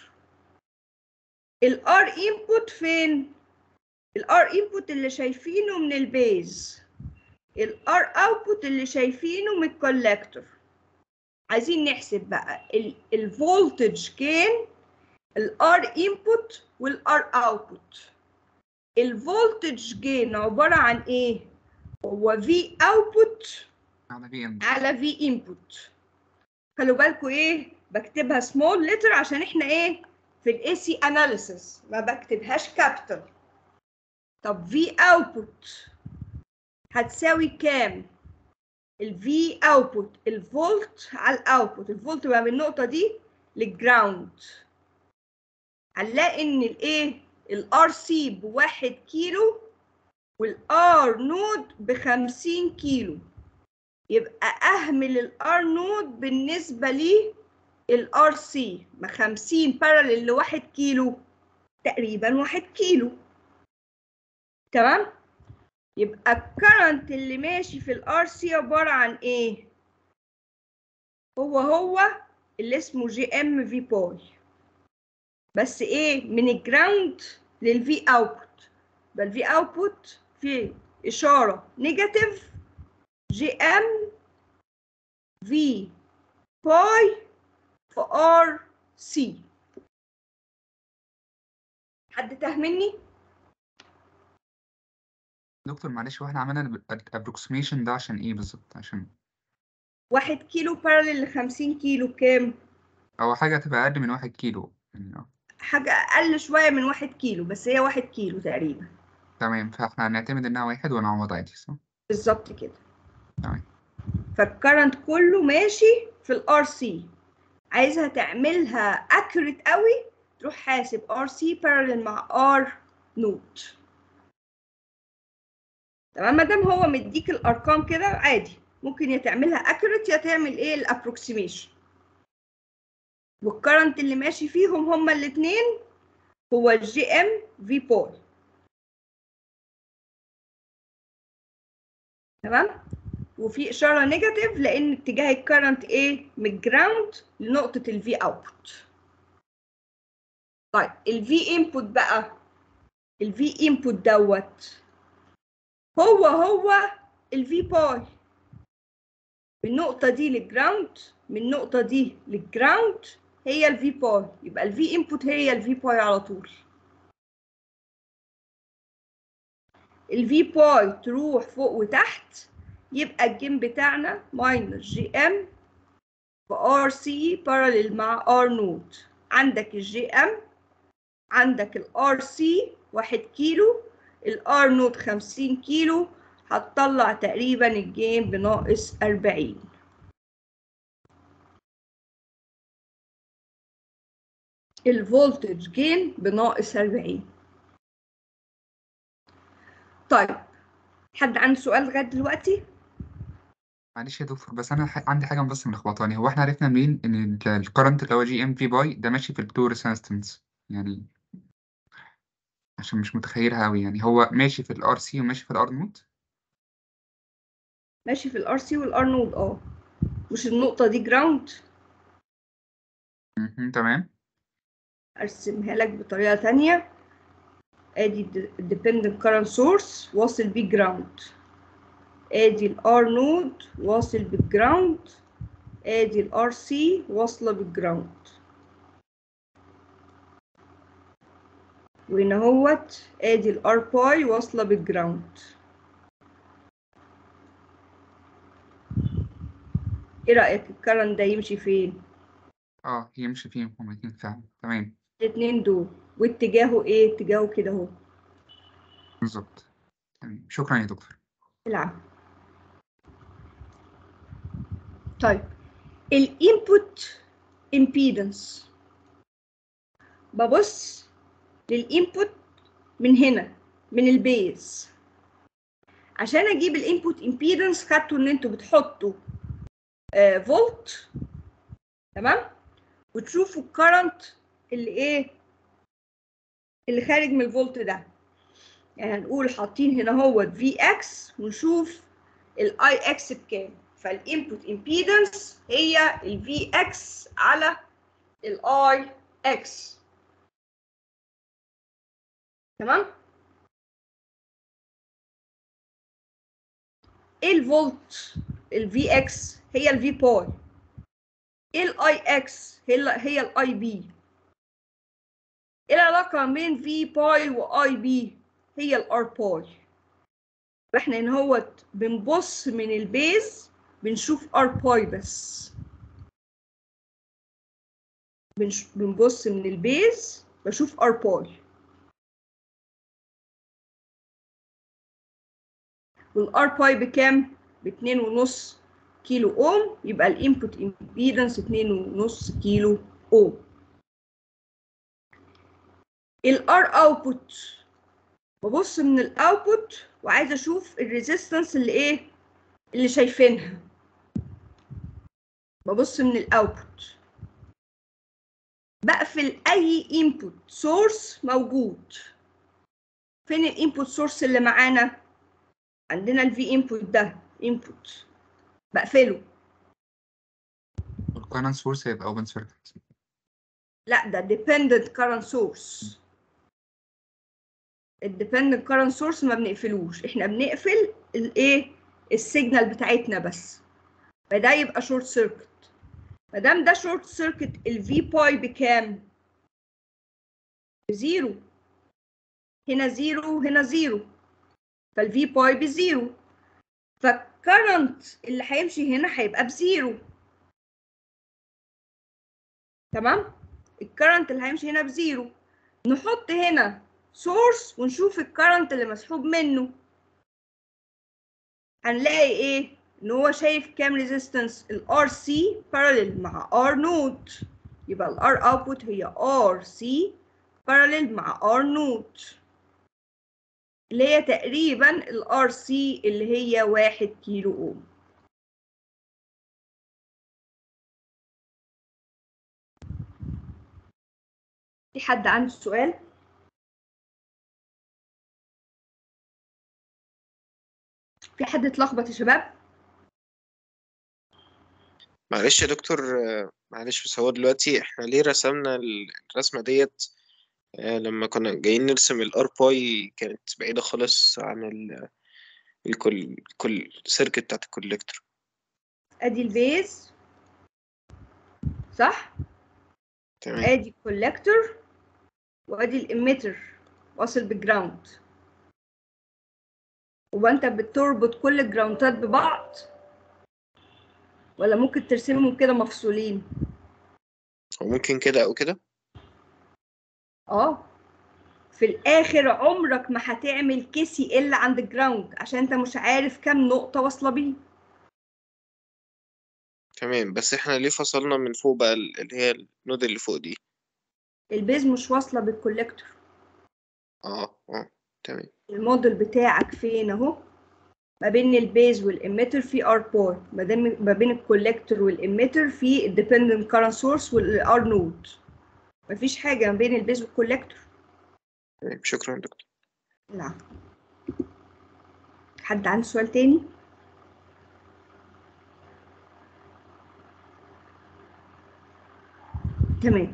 Speaker 1: الار انبوت فين الار انبوت اللي شايفينه من البيز الار اوتبوت اللي شايفينه من الكولكتور عايزين نحسب بقى الفولتج كين الار انبوت والار اوتبوت الفولتج جين عباره عن ايه هو في اوتبوت
Speaker 3: على في ام
Speaker 1: على في انبوت خلوا بالكم ايه بكتبها سمول لتر عشان احنا ايه في الاي سي اناليسيس ما بكتبهاش كابيتال طب في اوتبوت هتساوي كام الفي اوتبوت الفولت على الاوتبوت الفولت بقى من النقطه دي للجراوند هنلاقي ان الايه الار سي بواحد كيلو والار نود بخمسين كيلو يبقى اهمل الار نود بالنسبه لي الار سي ما 50 باراليل لواحد كيلو تقريبا واحد كيلو تمام يبقى الكرنت اللي ماشي في الار سي عباره عن ايه هو هو اللي اسمه جي ام في باي بس ايه من الجراوند للفي اوتبوت يبقى الفي اوتبوت فيه اشاره نيجاتيف جي ام في باي في ار سي حد تهمني
Speaker 3: دكتور معلش واحنا عملنا الابروكسيميشن ده عشان ايه بالظبط عشان
Speaker 1: واحد كيلو باراليل لخمسين كيلو كام
Speaker 3: او حاجه تبقى اقل من واحد كيلو يعني اه
Speaker 1: حاجة أقل شوية من واحد كيلو بس هي واحد كيلو تقريبا
Speaker 3: تمام فاحنا هنعتمد انها واحد ونعوض عادي صح
Speaker 1: بالظبط كده
Speaker 3: تمام
Speaker 1: فالكرنت كله ماشي في الار سي عايزها تعملها اكوريت قوي تروح حاسب ار سي باراليل مع ار نوت تمام ما دام هو مديك الارقام كده عادي ممكن يا تعملها اكوريت يا تعمل ايه الابروكسيميشن والكرنت اللي ماشي فيهم هما الاثنين هو الجي ام في بول تمام وفي اشاره نيجاتيف لان اتجاه الكرنت ايه من الجراوند لنقطه الفي اوتبوت طيب الفي انبوت بقى الفي انبوت دوت هو هو الفي باي من النقطه دي للجراوند من النقطه دي للجراوند هي الفي باي يبقى الفي انبوت هي الفي باي على طول الفي باي تروح فوق وتحت يبقى الجيم بتاعنا ماينس جي ام في ار سي باراليل مع ار نود عندك الجي ام عندك الار سي واحد كيلو الار نود خمسين كيلو هتطلع تقريبا الجيم بناقص أربعين الفولتج جين بناقص أربعين طيب حد عنده سؤال لغاية دلوقتي؟
Speaker 3: معلش يا دكتور بس انا ح... عندي حاجه بس ملخبطاني هو احنا عرفنا منين ان الكرنت اللي هو جي ام في باي ده ماشي في البلو ريسيستنس يعني عشان مش متخيلها قوي يعني هو ماشي في الار سي وماشي في الار نوت
Speaker 1: ماشي في الار سي والار نود اه مش النقطة دي جراوند
Speaker 3: مهم، تمام
Speaker 1: ارسمها لك بطريقة تانية ادي الديبندنت current source واصل بيه جراوند ادي الار نود واصل بالجراوند ادي الار سي واصلة بالجراوند وهنا هوت ادي الار باي واصلة بالجراوند ايه رأيك الكرنت ده يمشي فين؟
Speaker 3: اه يمشي فيهم هما الاتنين فعلا تمام
Speaker 1: الاتنين دول واتجاهه ايه؟ اتجاهه كده اهو
Speaker 3: بالظبط تمام شكرا يا دكتور
Speaker 1: العب طيب الانبوت امبيدنس ببص للانبوت من هنا من البيز عشان اجيب الانبوت امبيدنس خدتوا ان انتوا بتحطوا آه فولت تمام وتشوفوا الكرنت اللي ايه اللي خارج من الفولت ده يعني هنقول حاطين هنا هو في اكس ونشوف الاي اكس بكام فالانبوت امبيدنس هي الفي اكس على الاي اكس تمام ايه الفولت الفي اكس هي الفي باي ايه الاي اكس هي هي الاي بي ايه العلاقه بين في باي واي بي هي الار باي احنا هنا هوت بنبص من البيز بنشوف ار باي بس بنش... بنبص من البيز بشوف ار باي والار باي بكام باتنين ونص كيلو اوم يبقى الانبوت امبيدنس اتنين ونص كيلو اوم الار اوتبوت ببص من الاوتبوت وعايزه اشوف الريزيستنس اللي ايه اللي شايفينها ببص من الاوتبوت بقفل اي انبوت سورس موجود فين الانبوت سورس اللي معانا عندنا الفي انبوت ده انبوت بقفله
Speaker 3: الكرنت سورس هيبقى اوبن سيركت
Speaker 1: لا ده dependent current source الديبندنت current source ما بنقفلوش احنا بنقفل الايه السيجنال بتاعتنا بس فده يبقى شورت سيركت ما دام ده شورت سيركت الفي باي بكام بزيرو هنا زيرو هنا زيرو فالفي باي بزيرو فالكرنت اللي هيمشي هنا هيبقى بزيرو تمام الكرنت اللي هيمشي هنا بزيرو نحط هنا سورس ونشوف الكرنت اللي مسحوب منه هنلاقي ايه ان هو شايف كام ريزيستنس الار سي باراليل مع ار نود يبقى الار اوتبوت هي ار سي باراليل مع ار نود اللي هي تقريبا الار سي اللي هي واحد كيلو اوم في حد عنده سؤال في حد اتلخبط يا شباب
Speaker 2: معلش يا دكتور آه، معلش بس هو دلوقتي احنا ليه رسمنا الرسمة ديت آه، لما كنا جايين نرسم الار باي كانت بعيدة خالص عن ال الكل كل سيركت بتاعت الكوليكتور
Speaker 1: ادي البيز صح
Speaker 2: تمام
Speaker 1: ادي الكولكتور وادي الاميتر واصل بالجراوند وانت بتربط كل الجراوندات ببعض ولا ممكن ترسمهم كده مفصولين
Speaker 2: وممكن كده او كده
Speaker 1: اه في الاخر عمرك ما هتعمل كيسي الا عند الجراوند عشان انت مش عارف كام نقطة واصلة بيه
Speaker 2: تمام بس احنا ليه فصلنا من فوق بقى ال- اللي هي النود اللي فوق دي
Speaker 1: البيز مش واصلة بالكولكتور
Speaker 2: اه اه تمام
Speaker 1: الموديل بتاعك فين اهو ما بين البيز والاميتر في ار باي ما بين ما بين الكولكتور والاميتر في الديبندنت كارنت سورس والار نود مفيش حاجه ما بين البيز والكولكتور
Speaker 2: تمام شكرا دكتور
Speaker 1: نعم حد عنده سؤال تاني تمام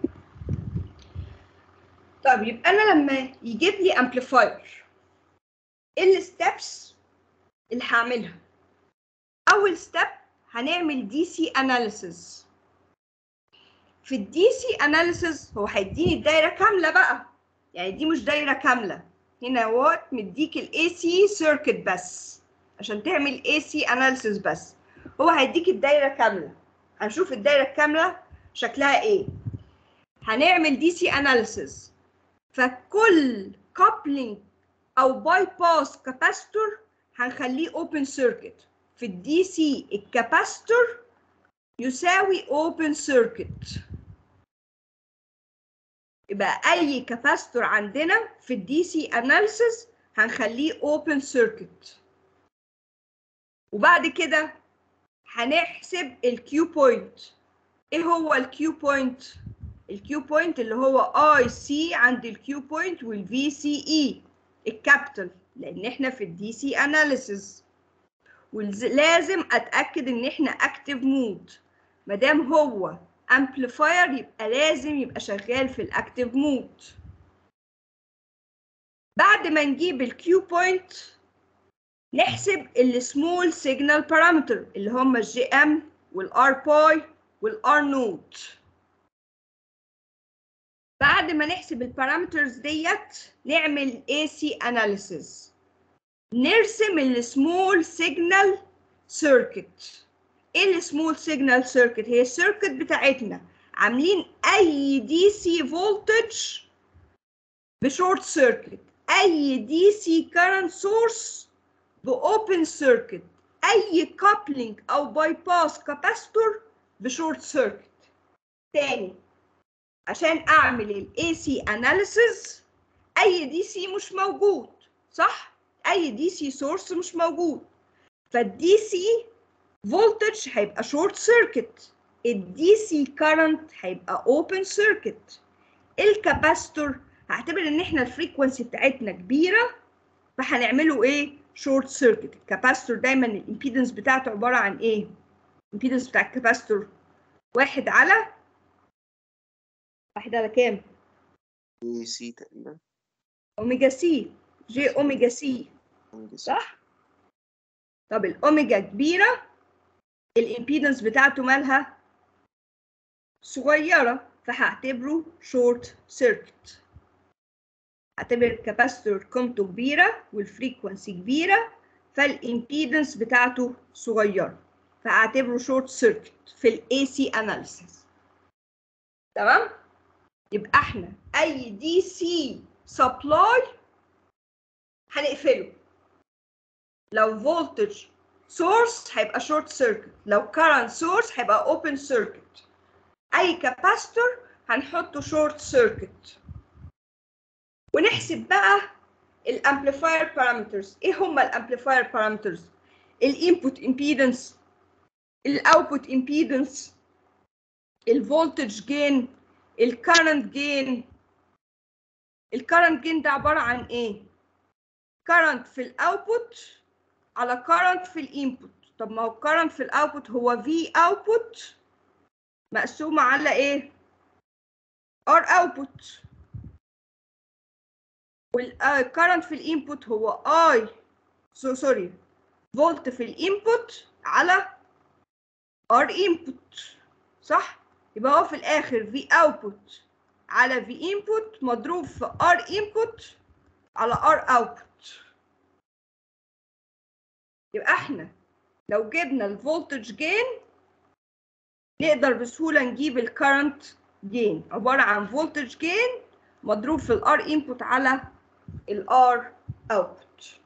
Speaker 1: طب يبقى انا لما يجيب لي امبليفاير ايه الستبس اللي هعملها اول ستيب هنعمل دي سي اناليسيس في الدي سي اناليسيس هو هيديني الدايره كامله بقى يعني دي مش دايره كامله هنا وات مديك الاي سي سيركت بس عشان تعمل اي سي اناليسيس بس هو هيديك الدايره كامله هنشوف الدايره الكامله شكلها ايه هنعمل دي سي اناليسيس فكل كابلينج او باي باس كاباستور هنخليه اوبن سيركت في الدي سي الكاباستور يساوي اوبن سيركت يبقى اي كاباستور عندنا في الدي سي اناليسيس هنخليه اوبن سيركت وبعد كده هنحسب الكيو بوينت ايه هو الكيو بوينت الكيو بوينت اللي هو اي سي عند الكيو بوينت والفي سي اي الكابيتال لان احنا في الدي سي اناليسيس ولازم اتاكد ان احنا اكتف مود ما دام هو امبليفاير يبقى لازم يبقى شغال في الاكتف مود بعد ما نجيب الكيو بوينت نحسب السمول سيجنال بارامتر اللي هم الجي ام والار باي والار نوت بعد ما نحسب البارامترز ديت نعمل AC analysis نرسم السمول سيجنال سيركت ايه السمول سيجنال سيركت هي السيركت بتاعتنا عاملين اي دي سي فولتج بشورت سيركت اي دي سي كارنت سورس باوبن سيركت اي كابلينج او باي باس كاباستور بشورت سيركت تاني عشان اعمل الاي سي اناليسيز اي دي سي مش موجود صح اي دي سي سورس مش موجود فالدي سي فولتج هيبقى شورت سيركت الدي سي كارنت هيبقى اوبن سيركت الكاباستور هعتبر ان احنا الفريكونسي بتاعتنا كبيره فهنعمله ايه شورت سيركت الكاباستور دايما الامبيدنس بتاعته عباره عن ايه الامبيدنس بتاع الكاباستور واحد على واحد على كام
Speaker 2: اي سي تقريبا
Speaker 1: اوميجا سي جي اوميجا سي صح طب الاوميجا كبيره الامبيدنس بتاعته مالها صغيره فهعتبره شورت سيركت هعتبر الكاباستور قيمته كبيره والفريكونسي كبيره فالامبيدنس بتاعته صغيره فاعتبره شورت سيركت في الاي سي اناليسيس تمام يبقى احنا اي دي سي سبلاي هنقفله لو فولتج سورس هيبقى شورت سيركت لو كارنت سورس هيبقى اوبن سيركت اي كاباستور هنحطه شورت سيركت ونحسب بقى الامبليفاير بارامترز ايه هما الامبليفاير بارامترز الانبوت امبيدنس الاوتبوت امبيدنس الفولتج جين الكرنت جين الكرنت جين ده عباره عن ايه كرنت في الاوتبوت على كرنت في الانبوت طب ما هو كرنت في الاوتبوت هو في اوتبوت مقسومه على ايه ار اوتبوت والكرنت في الانبوت هو اي سو سوري فولت في الانبوت على ار انبوت صح يبقى هو في الاخر في اوتبوت على في انبوت مضروب في ار انبوت على ار اوتبوت يبقى احنا لو جبنا الفولتج جين نقدر بسهوله نجيب الكرنت جين عباره عن فولتج جين مضروب في الار انبوت على الار اوتبوت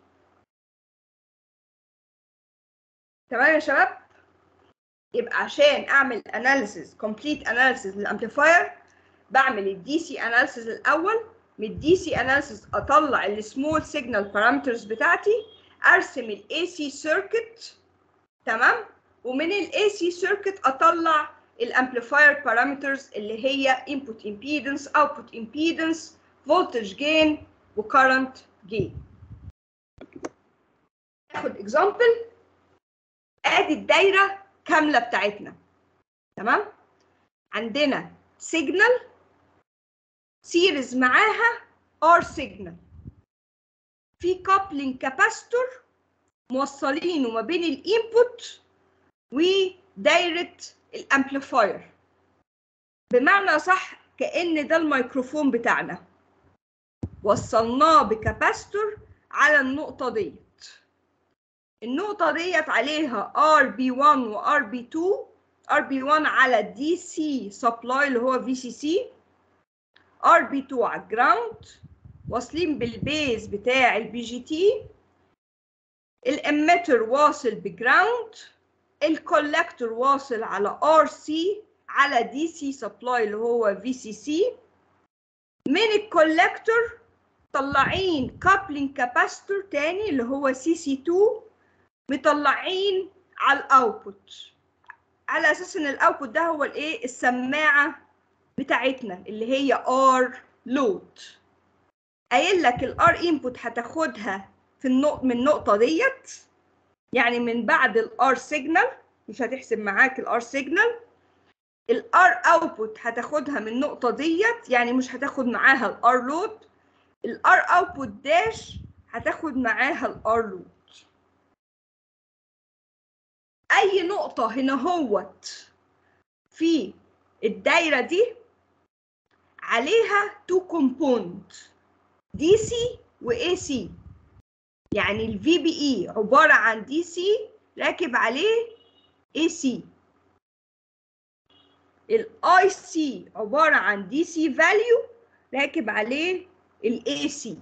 Speaker 1: تمام يا شباب يبقى عشان اعمل اناليسيز كومبليت اناليسيز للامبليفاير بعمل الدي سي اناليسيز الاول من الدي سي اناليسيز اطلع السمول سيجنال بارامترز بتاعتي ارسم الاي سي سيركت تمام ومن الاي سي سيركت اطلع الامبليفاير بارامترز اللي هي input impedance output impedance voltage gain وcurrent gain ناخد example ادي الدايره كامله بتاعتنا تمام عندنا سيجنال سيريز معاها ار سيجنال في كابلنج كاباستور موصلينه ما بين الانبوت ودايره الامبليفاير بمعنى صح كأن ده الميكروفون بتاعنا وصلناه بكاباستور على النقطة ديت النقطة ديت عليها RB1 و RB2 RB1 على دي سي سبلاي اللي هو في سي سي RB2 على الجراوند واصلين بالبيز بتاع البي جي تي الاميتر واصل بجراوند الكولكتور واصل على ار سي على دي سي سبلاي اللي هو في سي سي من الكولكتور طلعين كابلينج كاباستور تاني اللي هو سي سي 2 مطلعين على الاوتبوت على اساس ان الاوتبوت ده هو الايه السماعه بتاعتنا اللي هي ار لود قايل لك الار انبوت هتاخدها في النقط من النقطه ديت يعني من بعد الار سيجنال مش هتحسب معاك الار سيجنال الار اوتبوت هتاخدها من النقطه ديت يعني مش هتاخد معاها الار لود الار اوتبوت داش هتاخد معاها الار لود اي نقطه هنا هوت في الدايره دي عليها تو كومبوننت دي سي واي سي يعني الفي بي اي عباره عن دي سي راكب عليه اي سي الاي سي عباره عن دي سي فاليو راكب عليه الاي سي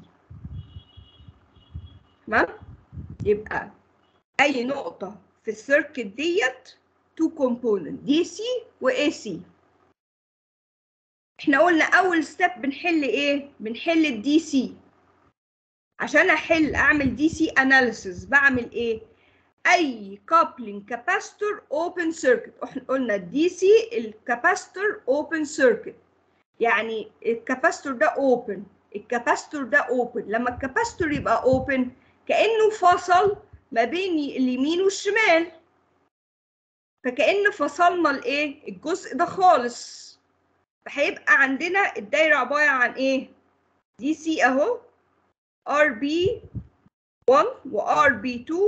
Speaker 1: تمام يبقى اي نقطه في السيركت ديت تو كومبوننت دي سي واي سي احنا قلنا اول ستيب بنحل ايه بنحل الدي سي عشان احل اعمل دي سي اناليسيس بعمل ايه اي كابلينج كاباستور اوبن سيركت احنا قلنا الدي سي الكاباستور اوبن سيركت يعني الكاباستور ده اوبن الكاباستور ده اوبن لما الكاباستور يبقى اوبن كانه فصل ما بين اليمين والشمال فكأن فصلنا الايه الجزء ده خالص فهيبقى عندنا الدايره عباره عن ايه دي سي اهو ار بي 1 وار بي 2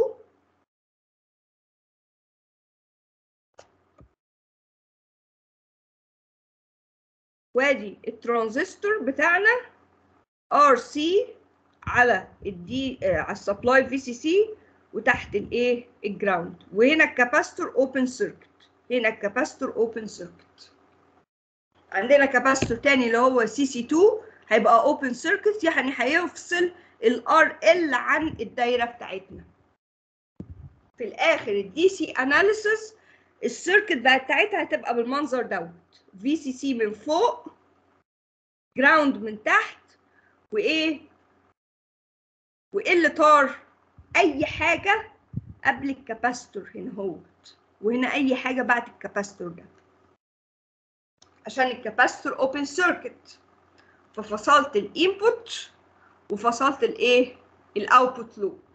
Speaker 1: وادي الترانزستور بتاعنا ار سي على الدي على السبلاي في سي سي وتحت الايه الجراوند وهنا الكاباستور اوبن سيركت هنا الكاباستور اوبن سيركت عندنا كاباستور تاني اللي هو سي سي 2 هيبقى اوبن سيركت يعني هيفصل الار ال عن الدايره بتاعتنا في الاخر الدي سي اناليسيس السيركت بتاعتها هتبقى بالمنظر دوت في سي سي من فوق جراوند من تحت وايه وايه اللي طار اي حاجه قبل الكاباستور هنا اهوت وهنا اي حاجه بعد الكاباستور ده عشان الكاباستور اوبن سيركت ففصلت الانبوت وفصلت الايه الاوتبوت لود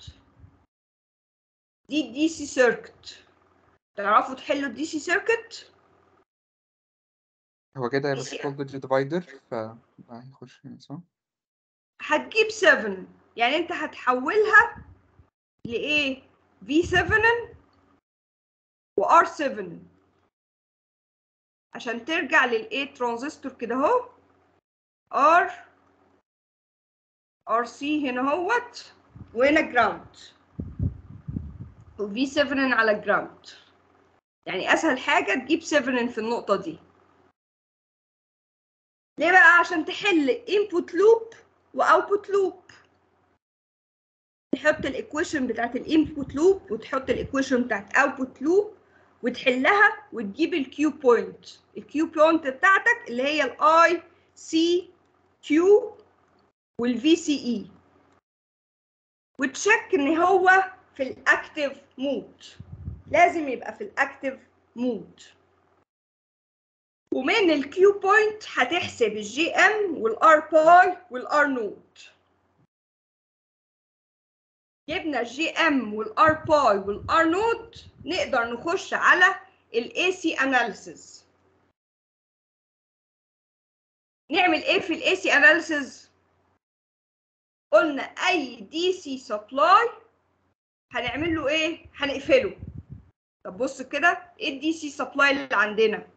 Speaker 1: دي الدي سي سيركت تعرفوا تحلوا الدي سي سيركت
Speaker 3: هو كده هيبقى
Speaker 1: DC.
Speaker 3: في فولتج ديفايدر ف هيخش هنا صح؟
Speaker 1: هتجيب 7 يعني انت هتحولها لايه V7 و R7 عشان ترجع للايه ترانزستور كده اهو R RC هنا اهوت وهنا جراوند و V7 على جراوند يعني اسهل حاجه تجيب 7 في النقطه دي ليه بقى عشان تحل input loop واوتبوت لوب تحط الايكويشن بتاعت الانبوت لوب وتحط الايكويشن بتاعت اوتبوت لوب وتحلها وتجيب الكيو بوينت الكيو بوينت بتاعتك اللي هي الاي سي كيو والفي سي اي وتشك ان هو في الاكتف مود لازم يبقى في الاكتف مود ومن الكيو بوينت هتحسب الجي ام والار باي والار نود جبنا الجي ام والار باي والار نود نقدر نخش على الاي سي اناليسيز نعمل ايه في الاي سي اناليسيز قلنا اي دي سي سبلاي هنعمل له ايه هنقفله طب بص كده ايه الدي سي سبلاي اللي عندنا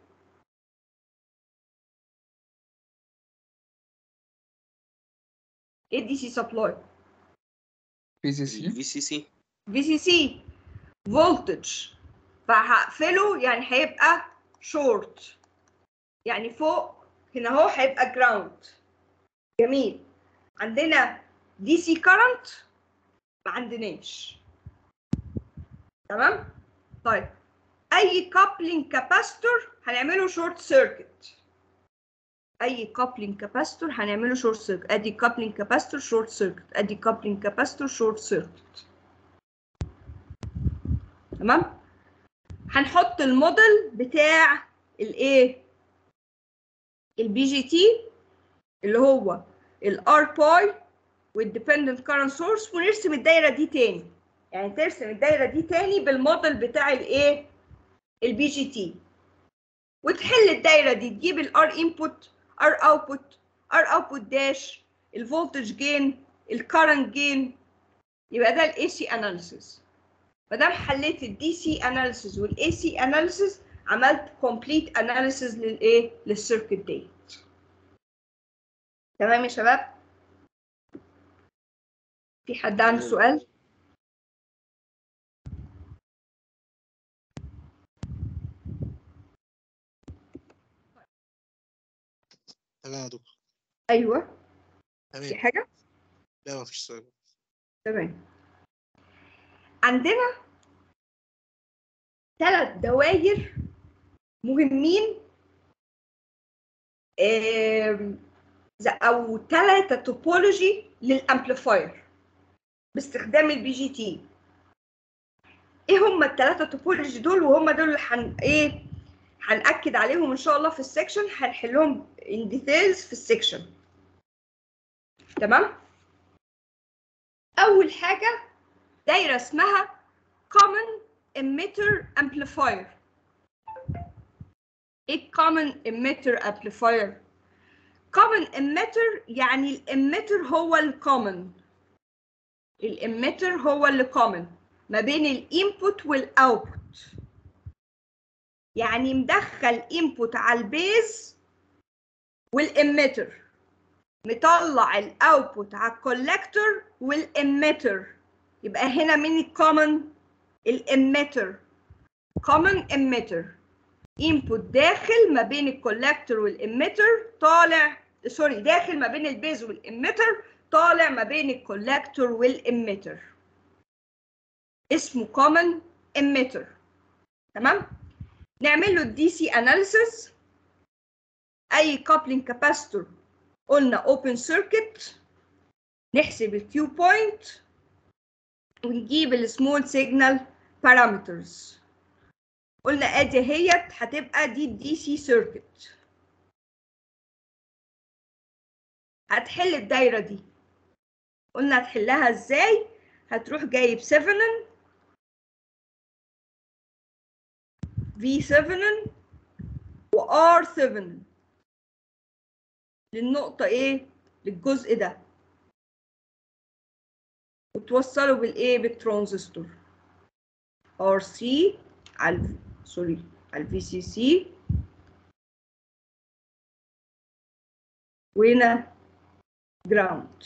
Speaker 1: ايه الدي سي سبلاي
Speaker 3: بي سي سي
Speaker 2: الفي سي سي
Speaker 1: في سي سي فولتج فهقفله يعني هيبقى شورت يعني فوق هنا اهو هيبقى جراوند جميل عندنا دي سي كارنت ما عندناش تمام طيب اي كابلينج كاباستور هنعمله شورت سيركت اي كابلينج كاباستور هنعمله شورت سيركت ادي كابلينج كاباستور شورت سيركت ادي كابلينج كاباستور شورت سيركت تمام هنحط الموديل بتاع الايه البي جي تي اللي هو الار باي والديبندنت كارنت سورس ونرسم الدايره دي تاني يعني ترسم الدايره دي تاني بالموديل بتاع الايه البي جي تي وتحل الدايره دي تجيب الار انبوت ار اوتبوت ار اوتبوت داش الفولتج جين الكارنت جين يبقى ده الاي سي اناليسيس ما دام حليت الدي سي اناليسيس والاي سي اناليسيس عملت كومبليت اناليسيس للايه للسيركت دي تمام يا شباب في حد عنده
Speaker 2: تمام.
Speaker 1: سؤال
Speaker 2: تمام يا دكتور
Speaker 1: ايوه في
Speaker 2: تمام
Speaker 1: حاجه
Speaker 2: لا مفيش سؤال
Speaker 1: تمام عندنا ثلاث دوائر مهمين آم، ز- او ثلاثه توبولوجي للامبليفاير باستخدام البي جي تي ايه هم الثلاثه توبولوجي دول وهم دول اللي هن ايه هنأكد عليهم ان شاء الله في السكشن هنحلهم in details في السكشن تمام اول حاجه دايره اسمها common emitter amplifier ايه common emitter amplifier common emitter يعني الاميتر هو الكومن الاميتر هو اللي common ما بين الانبوت والاوتبوت يعني مدخل انبوت على البيز والاميتر مطلع الاوتبوت على الكولكتور والاميتر يبقى هنا مين الكومن الاميتر common emitter input داخل ما بين الكولكتور والاميتر طالع سوري داخل ما بين البيز والاميتر طالع ما بين الكولكتور والاميتر اسمه common emitter تمام نعمل له الدي سي اناليسيس اي كابلينج كاباستور قلنا اوبن سيركت نحسب الكيو بوينت ونجيب السمول سيجنال بارامترز قلنا ادي اهيت هتبقى دي الدي سي سيركت هتحل الدايره دي قلنا هتحلها ازاي هتروح جايب 7 V7 و R7 للنقطة ايه؟ للجزء ده وتوصله بالايه؟ بالترانزستور RC على ال سوري على الفي سي سي وهنا جراوند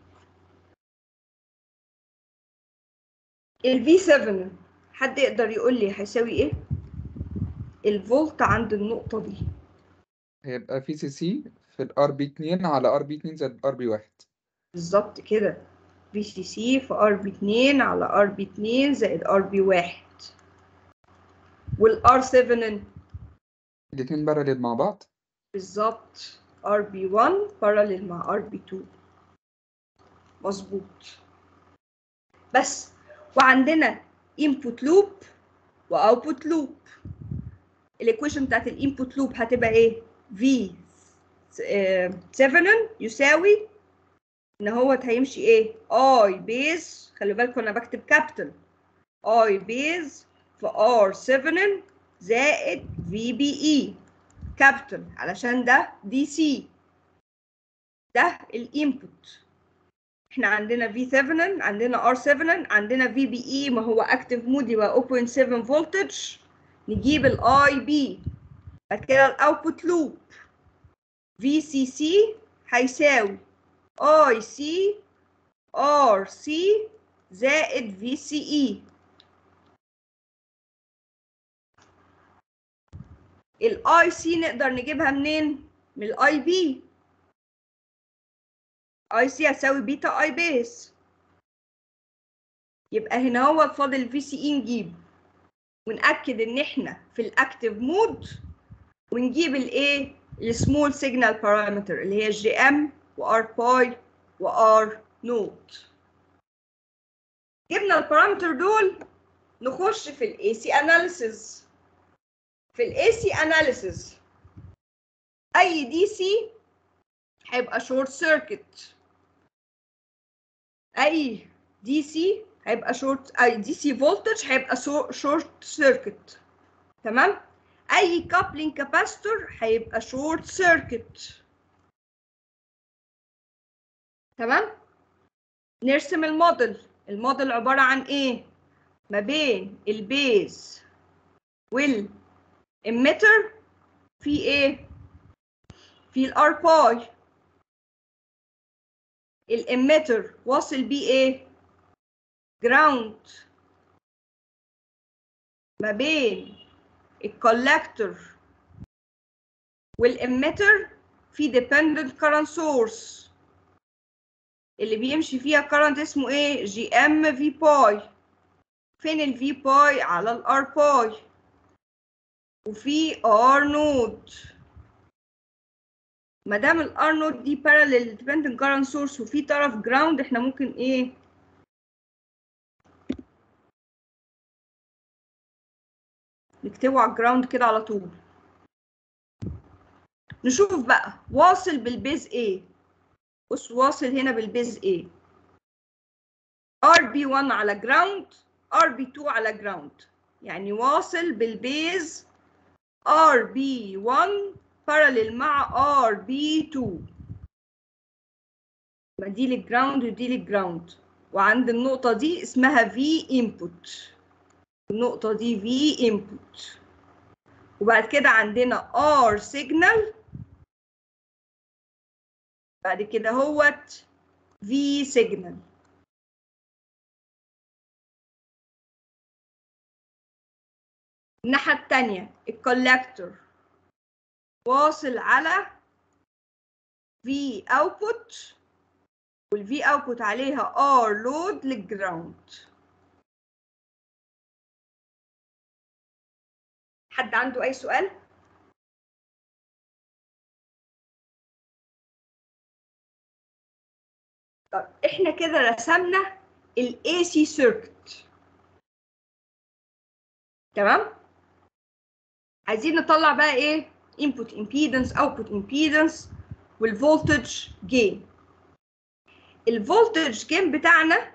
Speaker 1: الفي 7 حد يقدر يقول لي هيساوي ايه؟ الفولت عند النقطة دي
Speaker 3: هيبقى في سي سي في الار بي 2 على ار بي 2 زائد ار بي 1
Speaker 1: بالظبط كده في سي سي في ار بي 2 على ار بي 2 زائد ار بي 1 والار 7
Speaker 3: الاتنين بارلل مع بعض
Speaker 1: بالظبط ار بي 1 باراليل مع ار بي 2 مظبوط بس وعندنا input loop واوتبوت لوب الايكويشن بتاعت الانبوت لوب هتبقى ايه v 7 يساوي ان هو هيمشي ايه i بيز خلي بالكم انا بكتب كابيتال i بيز في r 7 زائد في بي اي كابيتال علشان ده دي سي ده الانبوت احنا عندنا V7 عندنا R7 عندنا VBE ما هو اكتف مود يبقى 0.7 فولتج نجيب ال IB بعد كده الاوتبوت لوب VCC هيساوي IC RC زائد VCE ال IC نقدر نجيبها منين؟ من ال IB اي سي هتساوي بيتا اي بيس يبقى هنا هو فاضل في سي اي نجيب ونأكد ان احنا في الاكتيف مود ونجيب الايه السمول سيجنال بارامتر اللي هي جي ام وار باي وار نوت جبنا البارامتر دول نخش في الاي سي اناليسيز في الاي سي اناليسيز اي دي سي هيبقى شورت سيركت اي دي سي هيبقى شورت اي دي سي فولتج هيبقى شورت سيركت تمام اي كابلينج كاباستور هيبقى شورت سيركت تمام نرسم الموديل الموديل عبارة عن ايه ما بين البيز والاميتر في ايه في الار باي الاميتر واصل بيه ايه جراوند ما بين الكولكتور والاميتر في dependent current source اللي بيمشي فيها current اسمه ايه جي ام في باي فين الفي باي على الار باي وفي ار نود ما دام الار نود دي parallel dependent current source وفي طرف جراوند احنا ممكن ايه نكتبه على الجراوند كده على طول نشوف بقى واصل بالبيز ايه بص واصل هنا بالبيز ايه ار بي 1 على جراوند ار بي 2 على جراوند يعني واصل بالبيز ار بي 1 باراليل مع ار بي 2 يبقى دي للجراوند ودي للجراوند وعند النقطة دي اسمها في input النقطة دي في input وبعد كده عندنا R signal بعد كده هوت V signal الناحية التانية الكولكتور واصل على V output والفي output عليها R load للجراوند حد عنده أي سؤال؟ طب احنا كده رسمنا ال AC circuit تمام؟ عايزين نطلع بقى ايه؟ input impedance output impedance والفولتج gain الفولتج gain بتاعنا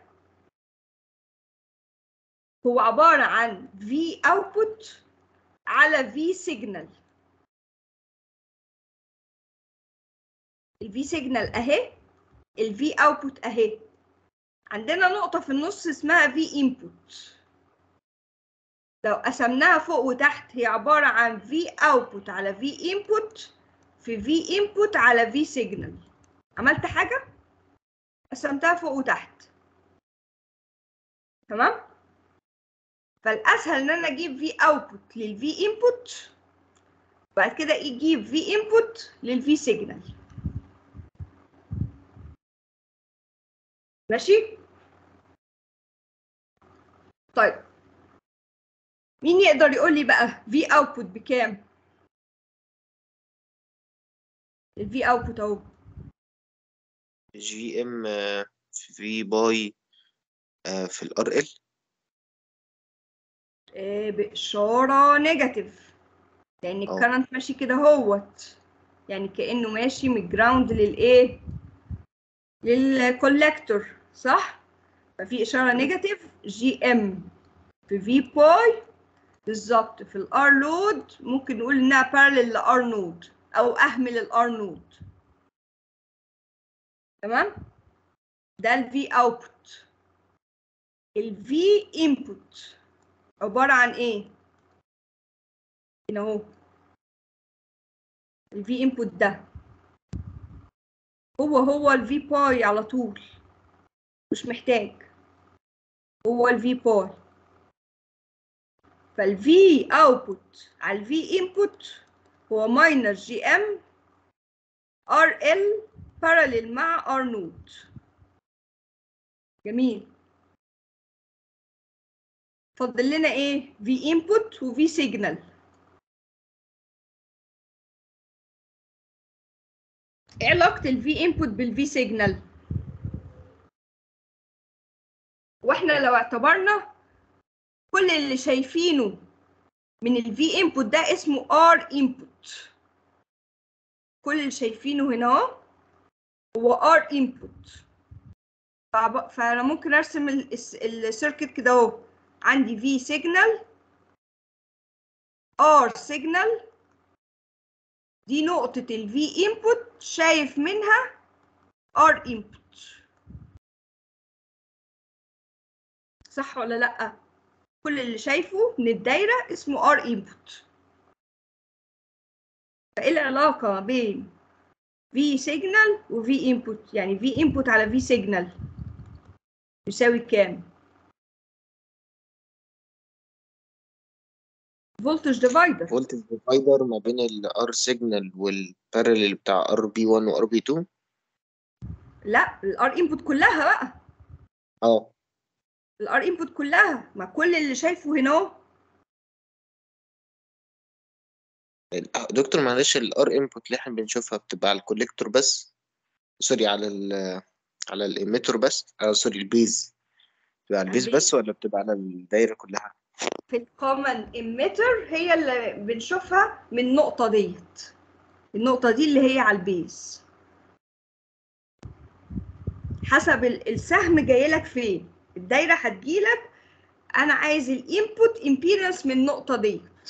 Speaker 1: هو عبارة عن V output على V signal ال V signal اهي ال V output اهي عندنا نقطة في النص اسمها V input لو قسمناها فوق وتحت هي عبارة عن V output على V input في V input على V signal عملت حاجة؟ قسمتها فوق وتحت تمام؟ فالأسهل إن أنا أجيب V output لل V input بعد كده يجيب V input لل V signal ماشي؟ طيب مين يقدر يقول لي بقى V output بكام؟ ال V output أهو
Speaker 2: جي ام في باي آه، في الار ال
Speaker 1: آه، بإشارة نيجاتيف لأن
Speaker 2: أه.
Speaker 1: الكرنت ماشي كده هوت يعني كأنه ماشي من الجراوند للإيه؟ للكولكتور صح؟ ففي إشارة نيجاتيف جي إم في في باي بالظبط في الار لود ممكن نقول إنها بارلل لار نود أو أهمل الار نود تمام؟ ده الفي اوتبوت الفي انبوت عبارة عن ايه؟ هنا اهو الفي انبوت ده هو هو الفي باي على طول مش محتاج هو الفي باي فالفي اوتبوت على الفي انبوت هو ماينس جي ام ار ال باراليل مع ار نود جميل فاضل لنا ايه في انبوت وفي سيجنال ايه علاقة الفي انبوت بالفي سيجنال واحنا لو اعتبرنا كل اللي شايفينه من الفي انبوت ده اسمه ار انبوت كل اللي شايفينه هنا اهو هو ار انبوت فانا ممكن ارسم السيركت كده اهو عندي في سيجنال ار سيجنال دي نقطة الفي انبوت شايف منها ار انبوت صح ولا لأ؟ كل اللي شايفه من الدايرة اسمه ار انبوت فايه العلاقة ما بين في سيجنال وفي انبوت يعني في انبوت على في سيجنال يساوي كام؟ فولتج ديفايدر
Speaker 2: فولتج ديفايدر ما بين الار سيجنال والبارلل بتاع ار بي 1 وار بي 2
Speaker 1: لا الار انبوت كلها بقى
Speaker 2: اه
Speaker 1: الار انبوت كلها ما كل اللي شايفه هنا اهو
Speaker 2: ال- دكتور معلش الار انبوت اللي احنا بنشوفها بتبقى على الكوليكتور بس سوري على ال على الاميتور بس آه سوري البيز بتبقى على البيز
Speaker 1: البيز.
Speaker 2: بس ولا بتبقى على الدايرة كلها
Speaker 1: في الكومن ايميتر هي اللي بنشوفها من النقطة ديت النقطة دي اللي هي على البيز حسب ال- السهم جاي لك فين الدايرة هتجيلك انا عايز الانبوت امبيدنس من النقطة ديت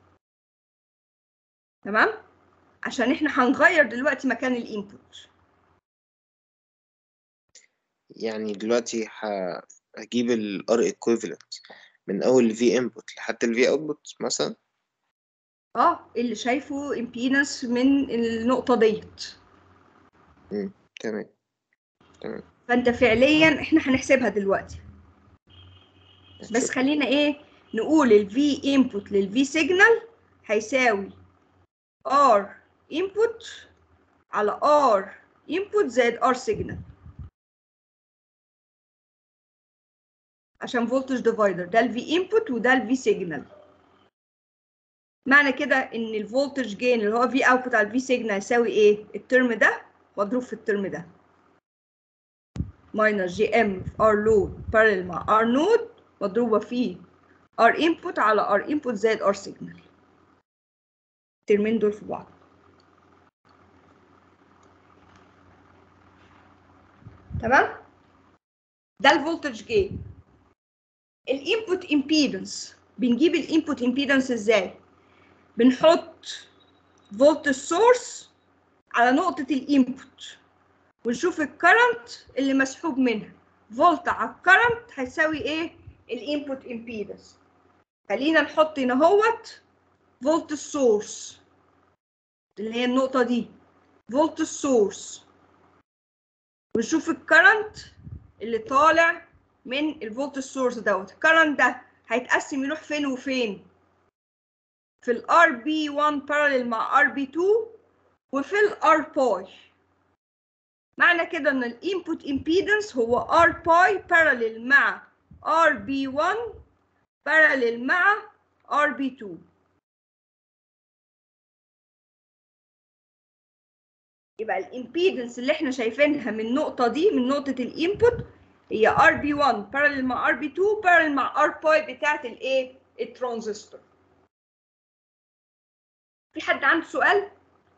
Speaker 1: تمام عشان احنا هنغير دلوقتي مكان الانبوت
Speaker 2: يعني دلوقتي ه- هجيب الار ايكويفالنت من اول الفي انبوت لحد الفي اوتبوت مثلا
Speaker 1: اه اللي شايفه امبيدنس من النقطة ديت
Speaker 2: تمام
Speaker 1: فانت فعليا احنا هنحسبها دلوقتي بس خلينا ايه نقول الفي انبوت للفي سيجنال هيساوي ار انبوت على ار انبوت زائد ار سيجنال عشان فولتج ديفايدر ده الفي انبوت وده الفي سيجنال معنى كده ان الفولتج جين اللي هو في اوتبوت على الفي سيجنال يساوي ايه الترم ده مضروب في الترم ده ماينس جي ام في ار لود بارل مع ار نود مضروبه في ار انبوت على ار انبوت زائد ار سيجنال الترمين دول في بعض تمام ده الفولتج جين الانبوت امبيدنس بنجيب الانبوت امبيدنس ازاي بنحط فولتج سورس على نقطه الانبوت ونشوف الكرنت اللي مسحوب منها فولت على الكرنت هيساوي ايه الانبوت امبيدنس خلينا نحط هنا اهوت فولت السورس اللي هي النقطة دي فولت السورس ونشوف الكرنت اللي طالع من الفولت السورس دوت الكرنت ده هيتقسم يروح فين وفين في الار بي 1 بارallel مع ار بي 2 وفي الار باي معنى كده ان الانبوت امبيدنس هو ار باي باراليل مع ار بي 1 باراليل مع ار بي 2 يبقى الامبيدنس اللي احنا شايفينها من النقطة دي من نقطة الانبوت هي ار بي 1 بارلل مع ار بي 2 بارلل مع ار باي بتاعت الايه الترانزستور في حد عنده سؤال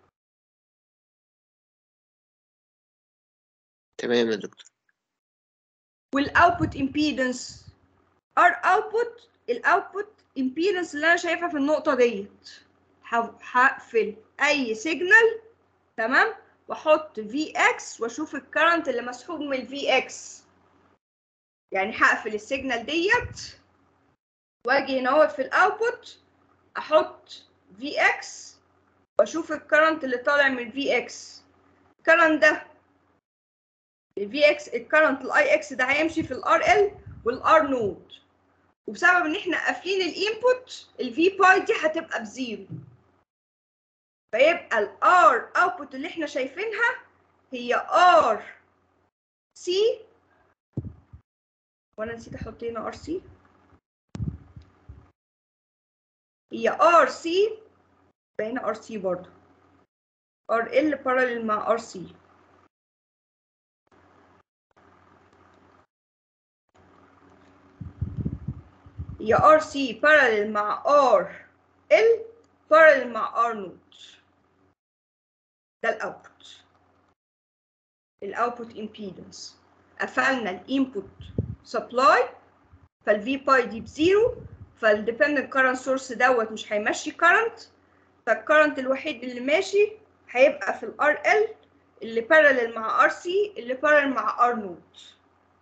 Speaker 2: تمام يا دكتور
Speaker 1: والاوتبوت امبيدنس ار اوتبوت الاوتبوت امبيدنس اللي انا شايفها في النقطه ديت ه- هقفل اي سيجنال تمام واحط في اكس واشوف الكرنت اللي مسحوب من الفي اكس يعني هقفل السيجنال ديت واجي هنا اهوت في الاوتبوت احط في اكس واشوف الكرنت اللي طالع من الفي اكس الكرنت ده الفي اكس الكرنت الاي اكس ده هيمشي في الار ال والار نود وبسبب ان احنا قافلين الانبوت الفي باي دي هتبقى بزيرو فيبقى الار اوتبوت اللي احنا شايفينها هي ار سي وانا نسيت احط هنا ار سي هي ار سي هنا ار سي برضه ار ال بارallel مع ار سي هي ار سي parallel مع ار ال parallel مع ار نوت ده الاوتبوت الاوتبوت امبيدنس قفلنا الانبوت سبلاي فالفي باي دي بزيرو فالديبندنت كارنت سورس دوت مش هيمشي كارنت فالكارنت الوحيد اللي ماشي هيبقى في الار ال اللي parallel مع ار سي اللي parallel مع ار نوت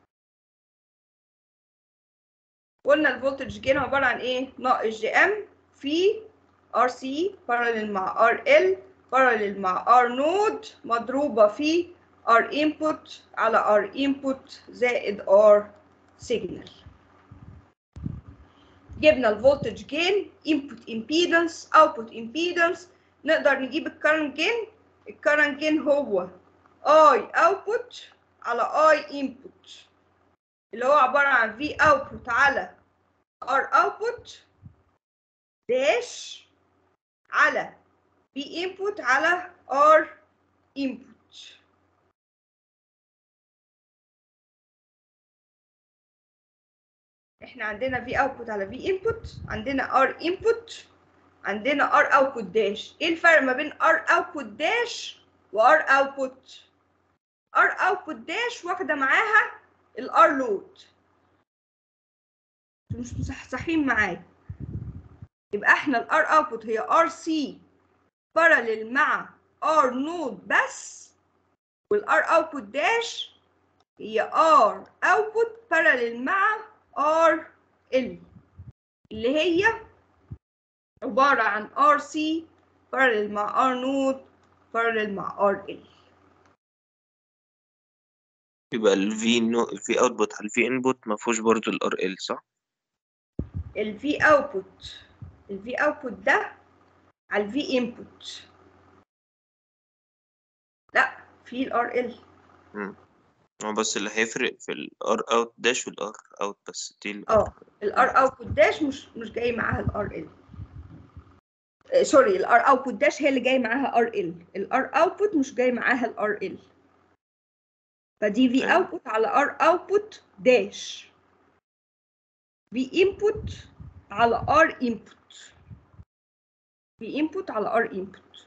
Speaker 1: قلنا الفولتج جين عباره عن ايه ناقص جي ام في ار سي parallel مع ار ال parallel مع ار نود مضروبه في ار انبوت على ار انبوت زائد ار سيجنال جبنا الفولتج جين انبوت امبيدنس اوتبوت امبيدنس نقدر نجيب الكرنت جين الكرنت جين هو اي اوتبوت على اي انبوت اللي هو عبارة عن في اوتبوت على ار اوتبوت داش على في انبوت على ار انبوت احنا عندنا في اوتبوت على في انبوت عندنا ار انبوت عندنا ار اوتبوت داش ايه الفرق ما بين ار اوتبوت داش وار اوتبوت ار اوتبوت داش واخده معاها الار لود مش مصحصحين معايا يبقى احنا الار اوتبوت هي ار سي باراليل مع ار نود بس والار اوتبوت داش هي ار اوتبوت باراليل مع ار ال اللي هي عبارة عن ار سي باراليل مع ار نود باراليل مع ار ال
Speaker 2: يبقى ال V نو V output على ال V input ما فيهوش برضه ال RL صح؟
Speaker 1: الفي اوتبوت الفي اوتبوت ده على الفي انبوت لا في الار ال
Speaker 2: هو بس اللي هيفرق في ال R out dash وال R out بس دي ال
Speaker 1: اه الار اوتبوت داش مش مش جاي معاها الار ال سوري الار اوتبوت داش هي اللي جاي معاها ار ال الار اوتبوت مش جاي معاها الار ال فدي في
Speaker 2: تمام.
Speaker 1: اوتبوت على ار اوتبوت داش في انبوت على ار انبوت في انبوت على ار انبوت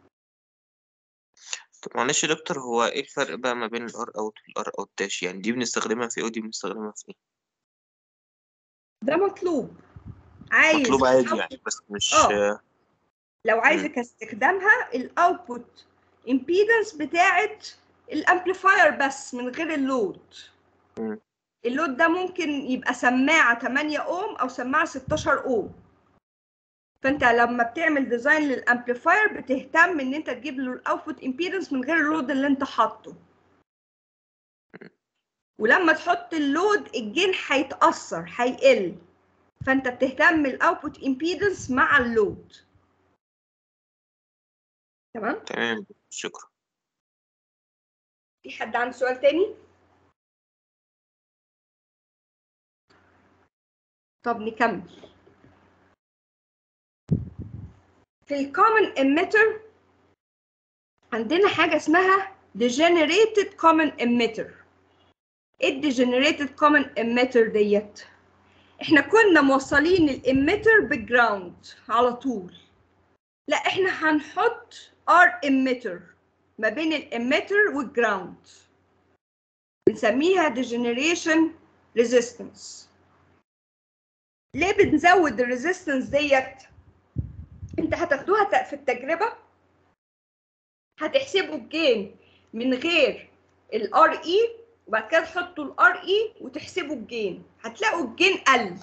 Speaker 2: طب معلش يا دكتور هو ايه الفرق بقى ما بين ال R out وال R out dash يعني دي بنستخدمها في ايه ودي بنستخدمها في ايه؟
Speaker 1: ده مطلوب عايز
Speaker 2: مطلوب عادي
Speaker 1: output-
Speaker 2: يعني بس مش
Speaker 1: آه. لو عايزك استخدامها الاوتبوت امبيدنس بتاعت الامبليفاير بس من غير اللود
Speaker 2: مم.
Speaker 1: اللود ده ممكن يبقى سماعه 8 اوم او سماعه 16 اوم فانت لما بتعمل ديزاين للامبليفاير بتهتم ان انت تجيب له الاوتبوت امبيدنس من غير اللود اللي انت حاطه ولما تحط اللود الجين هيتاثر هيقل فانت بتهتم الاوتبوت امبيدنس مع اللود تمام
Speaker 2: تمام شكرا
Speaker 1: في حد عنده سؤال تاني طب نكمل في الكومن emitter عندنا حاجة اسمها degenerated common emitter الديجنريتد كومن اميتر ديت احنا كنا موصلين الاميتر بالجراوند على طول لا احنا هنحط ار اميتر ما بين الاميتر والجراوند بنسميها ديجنريشن ريزيستنس ليه بنزود الريزيستنس ديت انت هتاخدوها في التجربه هتحسبوا الجين من غير الار اي وبعد كده تحطوا الار اي وتحسبوا الجين هتلاقوا الجين قل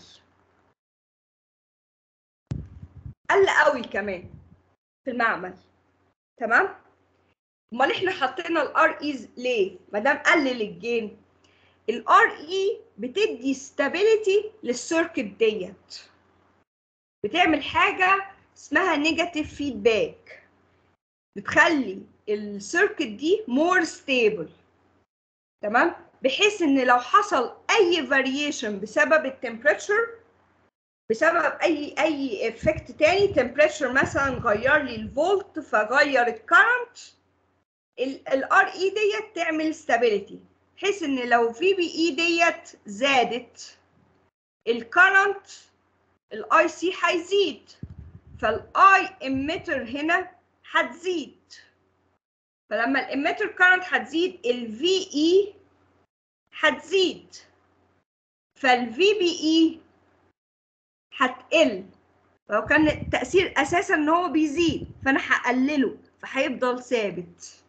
Speaker 1: قل قوي كمان في المعمل تمام امال احنا حطينا الار اي ليه ما دام قلل الجين الار اي بتدي ستابيليتي للسيركت ديت بتعمل حاجه اسمها نيجاتيف فيدباك بتخلي السيركت دي مور ستيبل تمام بحيث ان لو حصل اي فاريشن بسبب التمبريتشر بسبب اي اي افكت تاني تمبريتشر مثلا غير لي الفولت فغير الكرنت الار اي ديت تعمل ستابيليتي بحيث ان لو في بي اي ديت زادت الكرنت الاي سي هيزيد فالاي اميتر هنا هتزيد فلما الاميتر كارنت هتزيد الفي اي هتزيد فالفي بي اي هتقل لو كان التأثير أساسا إن هو بيزيد فأنا هقلله فهيفضل ثابت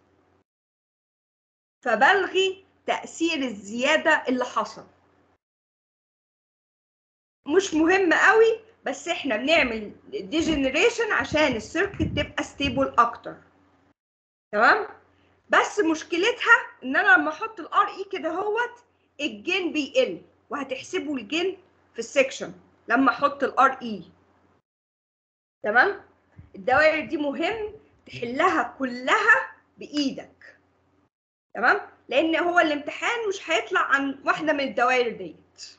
Speaker 1: فبلغي تأثير الزيادة اللي حصل مش مهم قوي بس احنا بنعمل ديجنريشن عشان السيركت تبقى ستيبل اكتر تمام بس مشكلتها ان انا لما احط الار اي كده هوت الجين بيقل وهتحسبوا الجين في السكشن لما احط الار اي تمام الدوائر دي مهم تحلها كلها بايدك تمام لان هو الامتحان مش هيطلع عن واحده من الدوائر ديت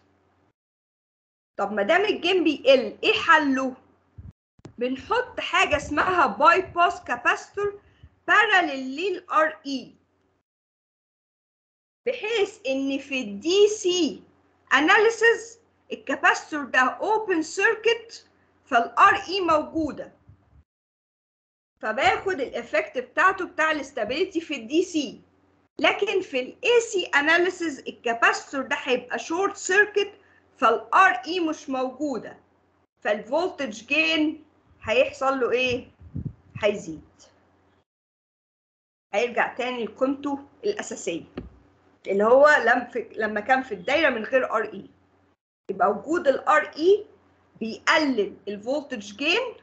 Speaker 1: طب ما دام الجين بيقل ايه حله بنحط حاجه اسمها باي باس كاباستور باراليل للار اي بحيث ان في الدي سي اناليسز الكاباستور ده اوبن سيركت فالار اي موجوده فباخد الافكت بتاعته بتاع الاستابيليتي في الدي سي لكن في الاي سي اناليسز الكاباستور ده هيبقى شورت سيركت فالار اي مش موجوده فالفولتج جين هيحصل له ايه هيزيد هيرجع تاني لقيمته الاساسيه اللي هو لم في لما كان في الدايره من غير ار اي يبقى وجود الار اي بيقلل الفولتج جين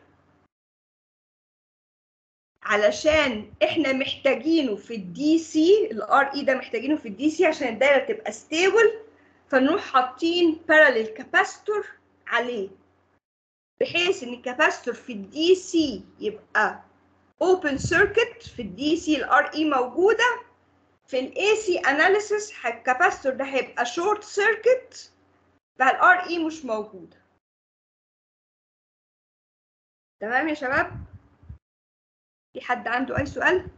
Speaker 1: علشان احنا محتاجينه في الدي سي الار اي ده محتاجينه في الدي سي عشان الدايره تبقى ستيبل فنروح حاطين باراليل كاباستور عليه بحيث ان الكاباستور في الدي سي يبقى اوبن سيركت في الدي سي الار اي موجوده في الاي سي اناليسيس الكاباستور ده هيبقى شورت سيركت فالار اي مش موجوده تمام يا شباب في حد عنده اي سؤال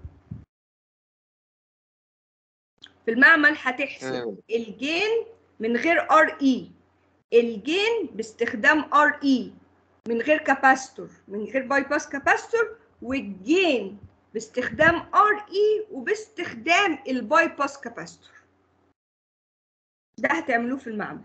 Speaker 1: في المعمل هتحسب الجين من غير ار اي الجين باستخدام ار اي من غير كاباستور من غير باي باس كاباستور والجين باستخدام ار اي وباستخدام الباي باس كاباستور ده هتعملوه في المعمل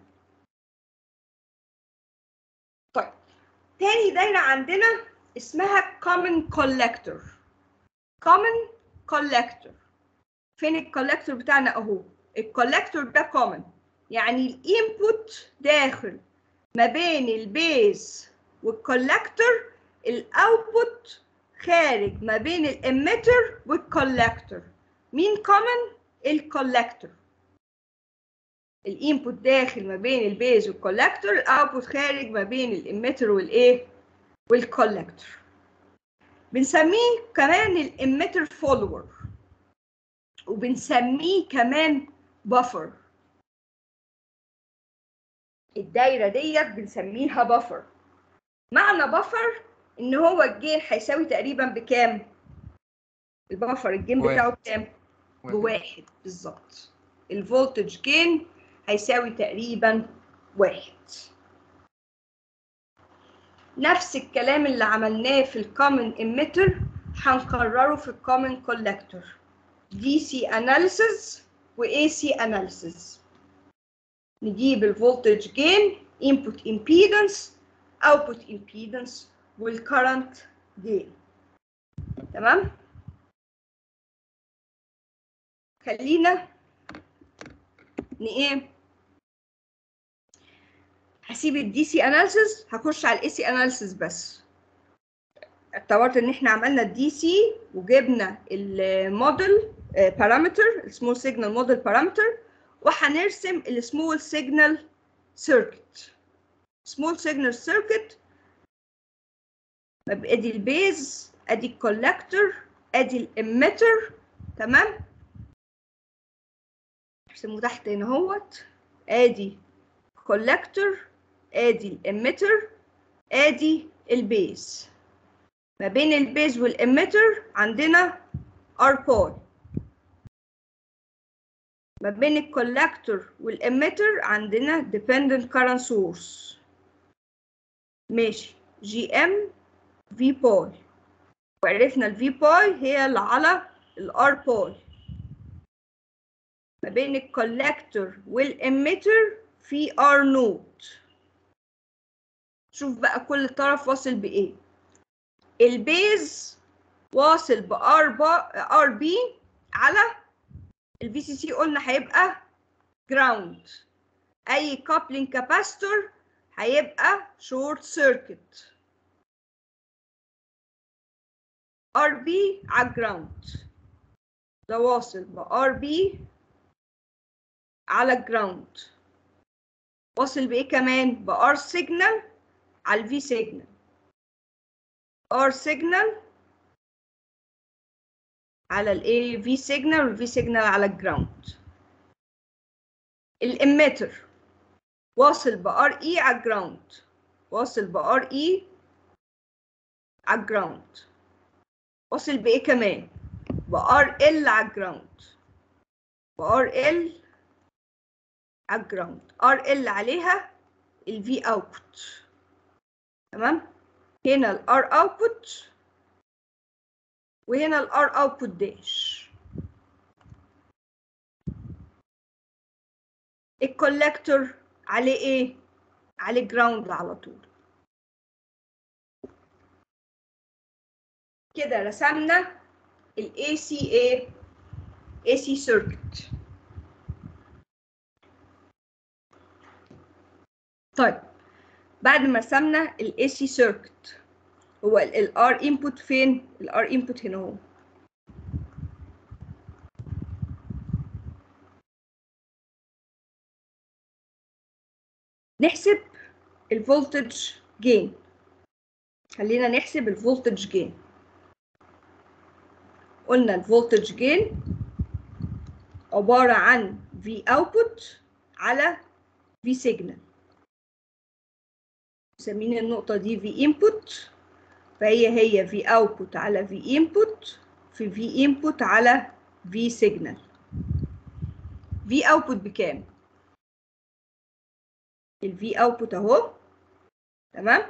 Speaker 1: طيب تاني دايره عندنا اسمها common collector common collector فين الكولكتور بتاعنا اهو الكولكتور ده common يعني الانبوت داخل ما بين البيز والكولكتور الاوتبوت خارج ما بين الاميتر والكولكتور مين common الكولكتور الانبوت داخل ما بين البيز والكولكتور الاوتبوت خارج ما بين الاميتر والايه والكولكتور بنسميه كمان الاميتر فولور وبنسميه كمان بفر الدايره ديت بنسميها بفر معنى بفر ان هو الجين هيساوي تقريبا بكام البفر الجين
Speaker 3: واحد.
Speaker 1: بتاعه بكام بواحد بالظبط الفولتج جين هيساوي تقريبا واحد نفس الكلام اللي عملناه في الكومن emitter هنكرره في الكومن كولكتور DC analysis و AC analysis نجيب الفولتج جين input impedance output impedance والcurrent gain تمام خلينا ن ايه هسيب الدي سي اناليسيس هخش على الاي سي اناليسيس بس اعتبرت ان احنا عملنا الدي سي وجبنا الموديل بارامتر السمول سيجنال موديل بارامتر وهنرسم السمول سيجنال سيركت سمول سيجنال سيركت ادي البيز ادي الكولكتور ادي الاميتر تمام ارسمه تحت هنا اهوت ادي كولكتور ادي الاميتر ادي البيز ما بين البيز والاميتر عندنا ار بول ما بين الكولكتور والاميتر عندنا dependent current source ماشي جي ام في بول وعرفنا الفي باي هي اللي على الار بول ما بين الكولكتور والاميتر في ار نوت شوف بقى كل طرف واصل بايه البيز واصل بار ار بي على الفي سي سي قلنا هيبقى جراوند اي كابلينج كاباستور هيبقى شورت سيركت ار بي على الجراوند ده واصل بار بي على الجراوند واصل بايه كمان بار سيجنال على الفي سيجنال ار سيجنال على الايه في سيجنال والفي سيجنال على الجراوند الاميتر واصل بار اي على الجراوند واصل بار اي على الجراوند واصل بايه كمان بار ال على الجراوند بار ال على الجراوند ار ال عليها الفي اوتبوت تمام هنا الار اوتبوت وهنا الار اوتبوت داش الكولكتور عليه ايه عليه جراوند على طول كده رسمنا الاي سي ايه اي سي سيركت طيب بعد ما رسمنا الاي سي سيركت هو الار انبوت فين الار انبوت هنا اهو نحسب الفولتج جين خلينا نحسب الفولتج جين قلنا الفولتج جين عبارة عن V output على V signal مسمين النقطة دي V input فهي هي V output على V input في V input على V signal V output بكام؟ ال V output اهو تمام؟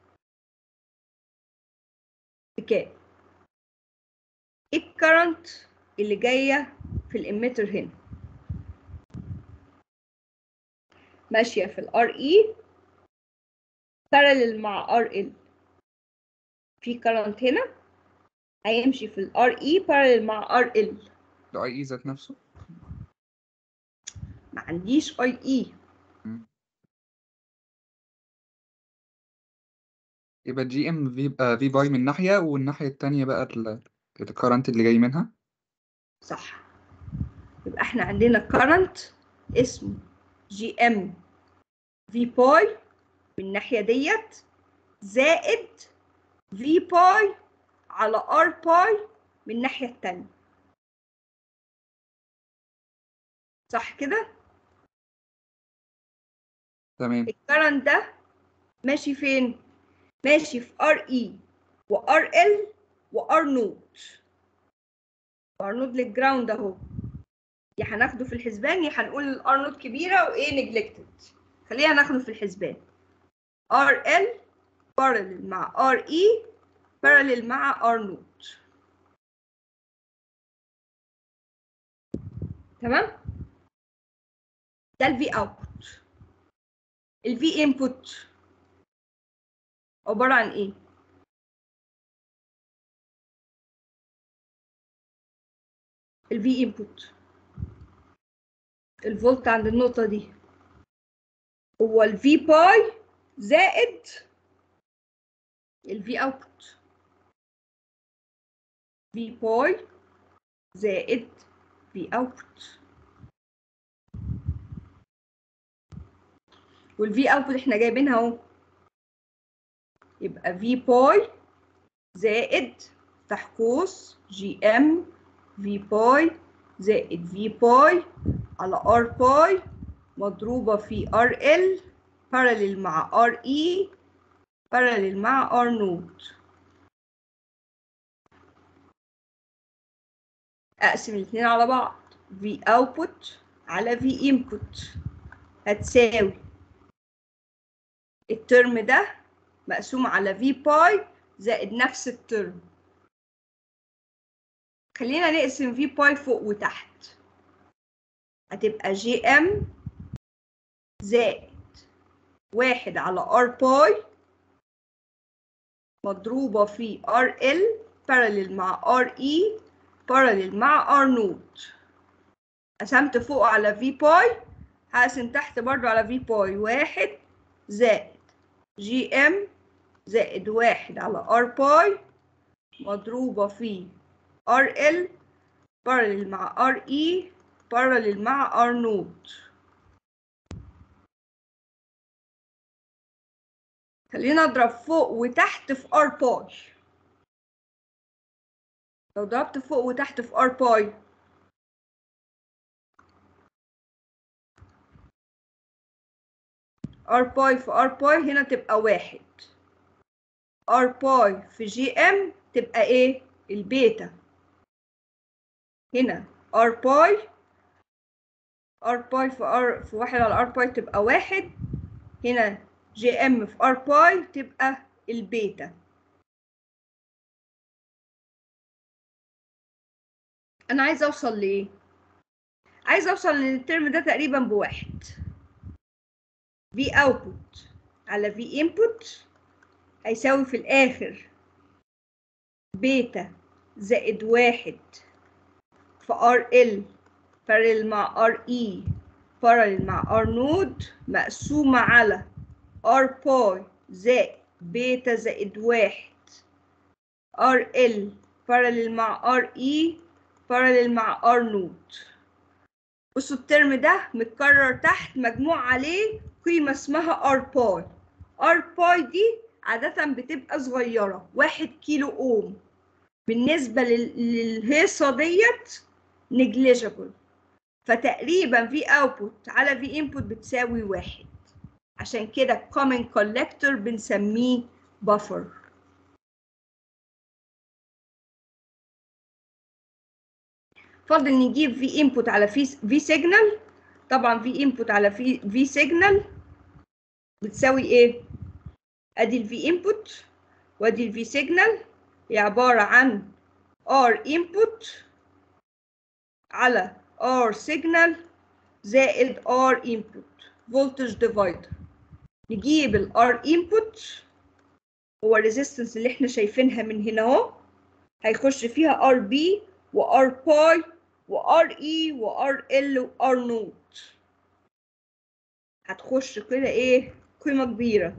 Speaker 1: بكام؟ ايه الكرنت اللي جاية في الاميتر هنا؟ ماشية في الار اي parallel مع ار ال في current هنا هيمشي في الار اي parallel مع ار ال
Speaker 3: الاي اي ذات نفسه
Speaker 1: ما عنديش اي اي
Speaker 3: يبقى جي ام في آه في باي من ناحية والناحية التانية بقى الكرنت اللي جاي منها
Speaker 1: صح يبقى احنا عندنا current اسمه جي ام في باي من الناحية ديت زائد في باي على ار باي من الناحية التانية صح كده؟
Speaker 3: تمام
Speaker 1: الكرنت ده ماشي فين؟ ماشي في ار اي وار ال وار نود ار نود للجراوند اهو يا هناخده في الحسبان يا هنقول الار نوت كبيره وايه نجلكتد خلينا ناخده في الحسبان ار ال بارلل مع ار اي بارلل مع ار نوت تمام ده الفي اوتبوت الفي انبوت عباره عن ايه الفي انبوت الفولت عند النقطة دي هو الفي باي زائد الفي اوتبوت في باي زائد في اوتبوت والفي اوتبوت احنا جايبينها اهو يبقى في باي زائد تحت قوس جي ام في باي زائد في باي على ار باي مضروبة في ار ال parallel مع ار اي parallel مع ار نوت اقسم الاثنين على بعض في output على في input هتساوي الترم ده مقسوم على في باي زائد نفس الترم خلينا نقسم في باي فوق وتحت هتبقى جي ام زائد واحد على ار باي مضروبة في ار ال parallel مع ار اي parallel مع ار نوت قسمت فوق على في باي هقسم تحت برضو على في باي واحد زائد جي ام زائد واحد على ار باي مضروبة في ار ال parallel مع ار اي parallel مع ار نوت خلينا اضرب فوق وتحت في ار باي لو ضربت فوق وتحت في ار باي ار باي في ار باي هنا تبقى واحد ار باي في جي ام تبقى ايه البيتا هنا ار باي ار باي في ار في واحد على ار باي تبقى واحد هنا جي ام في ار باي تبقى البيتا انا عايزه اوصل لايه عايزه اوصل ان الترم ده تقريبا بواحد في اوتبوت على في انبوت هيساوي في الاخر بيتا زائد واحد في ار ال parallel مع ار اي parallel مع ار نود مقسومة على ار باي زائد بيتا زائد واحد ار ال parallel مع ار اي parallel مع ار نود بصوا الترم ده متكرر تحت مجموع عليه قيمة اسمها ار باي ار باي دي عادة بتبقى صغيرة واحد كيلو اوم بالنسبة لل- للهيصة ديت negligible فتقريبا في output على في input بتساوي واحد عشان كده common collector بنسميه buffer فاضل نجيب في input على في في signal طبعا في input على في في signal بتساوي ايه ادي الفي input وادي الفي signal هي عبارة عن R input على R signal زائد R input voltage divider نجيب ال R input هو الريزيستنس اللي احنا شايفينها من هنا اهو هيخش فيها RB و R باي و RE و RL و R نوت هتخش كده ايه قيمة كبيرة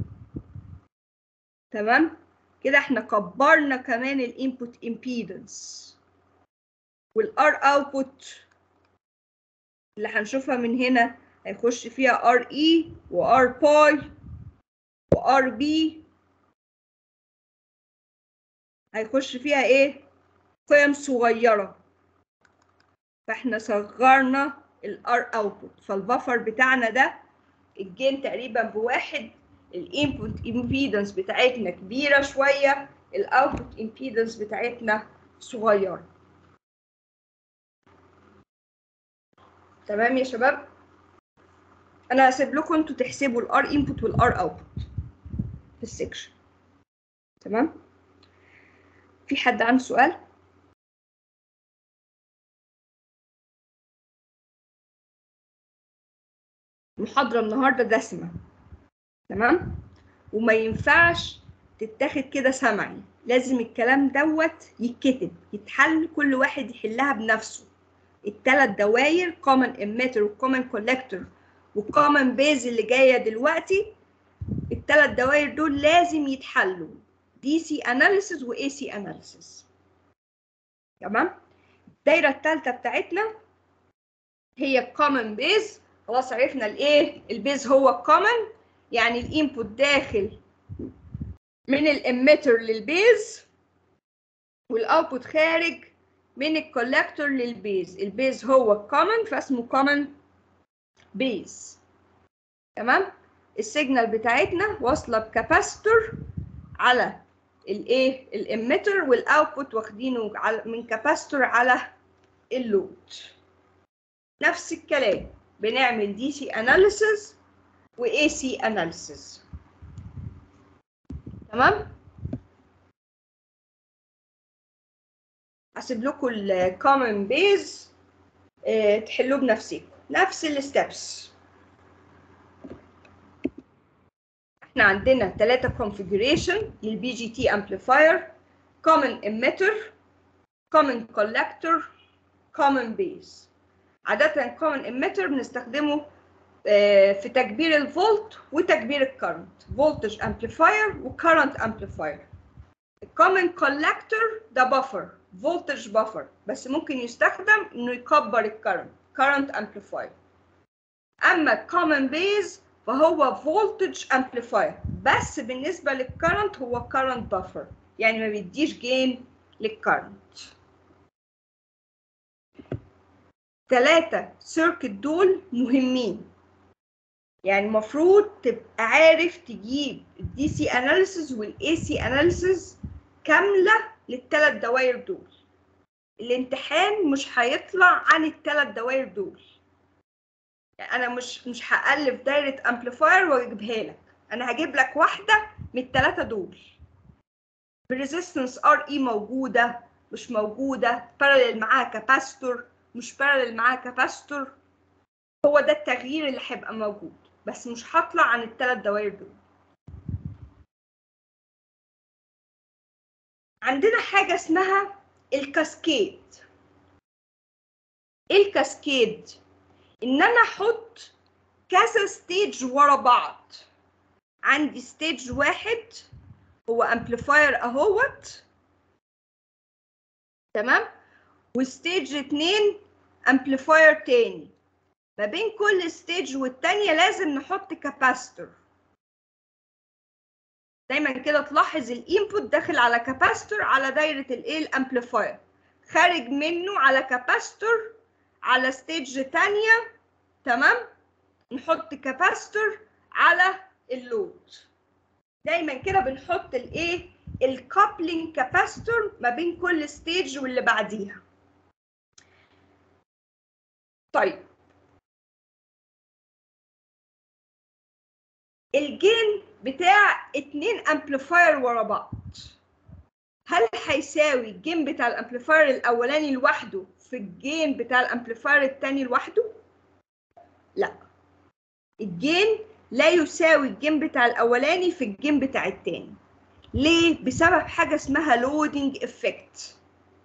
Speaker 1: تمام كده احنا كبرنا كمان الانبوت امبيدنس والار اوتبوت اللي هنشوفها من هنا هيخش فيها ار اي وار باي وار بي هيخش فيها ايه قيم صغيرة فاحنا صغرنا الار اوتبوت فالبفر بتاعنا ده الجين تقريبا بواحد الانبوت امبيدنس بتاعتنا كبيرة شوية الاوتبوت امبيدنس بتاعتنا صغيرة تمام يا شباب انا هسيب لكم انتوا تحسبوا الار انبوت والار اوتبوت في السكشن تمام في حد عنده سؤال المحاضرة النهاردة دسمة تمام وما ينفعش تتاخد كده سمعي لازم الكلام دوت يتكتب يتحل كل واحد يحلها بنفسه التلات دواير common emitter و common collector و common base اللي جاية دلوقتي التلات دواير دول لازم يتحلوا DC analysis و AC analysis تمام الدايرة التالتة بتاعتنا هي common base خلاص عرفنا الايه البيز هو common يعني الانبوت داخل من الاميتر للبيز والاوتبوت خارج من الكولكتور للبيز البيز هو common فاسمه common بيز تمام السيجنال بتاعتنا واصله بكاباستور على الايه الاميتر والاوتبوت واخدينه على من كاباستور على اللود نفس الكلام بنعمل دي سي اناليسيس واي سي اناليسيس تمام هسيب لكم الكومن بيز تحلوه بنفسكم نفس الستبس احنا عندنا ثلاثة configuration للبي جي تي amplifier common emitter common collector common base عادة common emitter بنستخدمه في تكبير الفولت وتكبير الكرنت voltage amplifier وكرنت amplifier الكومن كولكتور ده بفر voltage بفر بس ممكن يستخدم انه يكبر الكرنت current amplifier اما common base فهو voltage amplifier بس بالنسبة للكرنت هو current buffer يعني ما بيديش جين للكرنت ثلاثة سيركت دول مهمين يعني المفروض تبقى عارف تجيب الدي سي اناليسيز والاي سي اناليسيز كاملة للثلاث دوائر دول الامتحان مش هيطلع عن الثلاث دوائر دول يعني انا مش مش هألف دايرة امبليفاير واجيبها لك انا هجيب لك واحدة من الثلاثة دول بريزيستنس ار اي موجودة مش موجودة باراليل معاها كاباستور مش باراليل معاها كاباستور هو ده التغيير اللي هيبقى موجود بس مش هطلع عن الثلاث دوائر دول عندنا حاجة اسمها الكاسكيد ايه الكاسكيد ان انا احط كذا ستيج ورا بعض عندي ستيج واحد هو امبليفاير اهوت تمام وستيج اتنين امبليفاير تاني ما بين كل ستيج والتانية لازم نحط كاباستور دايما كده تلاحظ الانبوت داخل على كاباستور على دايرة الايه الامبليفاير خارج منه على كاباستور على ستيج تانية تمام نحط كاباستور على اللود دايما كده بنحط الايه الكابلينج كاباستور ما بين كل ستيج واللي بعديها طيب الجين بتاع اتنين امبليفاير ورا بعض هل هيساوي الجين بتاع الامبليفاير الاولاني لوحده في الجين بتاع الامبليفاير التاني لوحده لا الجين لا يساوي الجين بتاع الاولاني في الجين بتاع التاني ليه بسبب حاجه اسمها لودنج افكت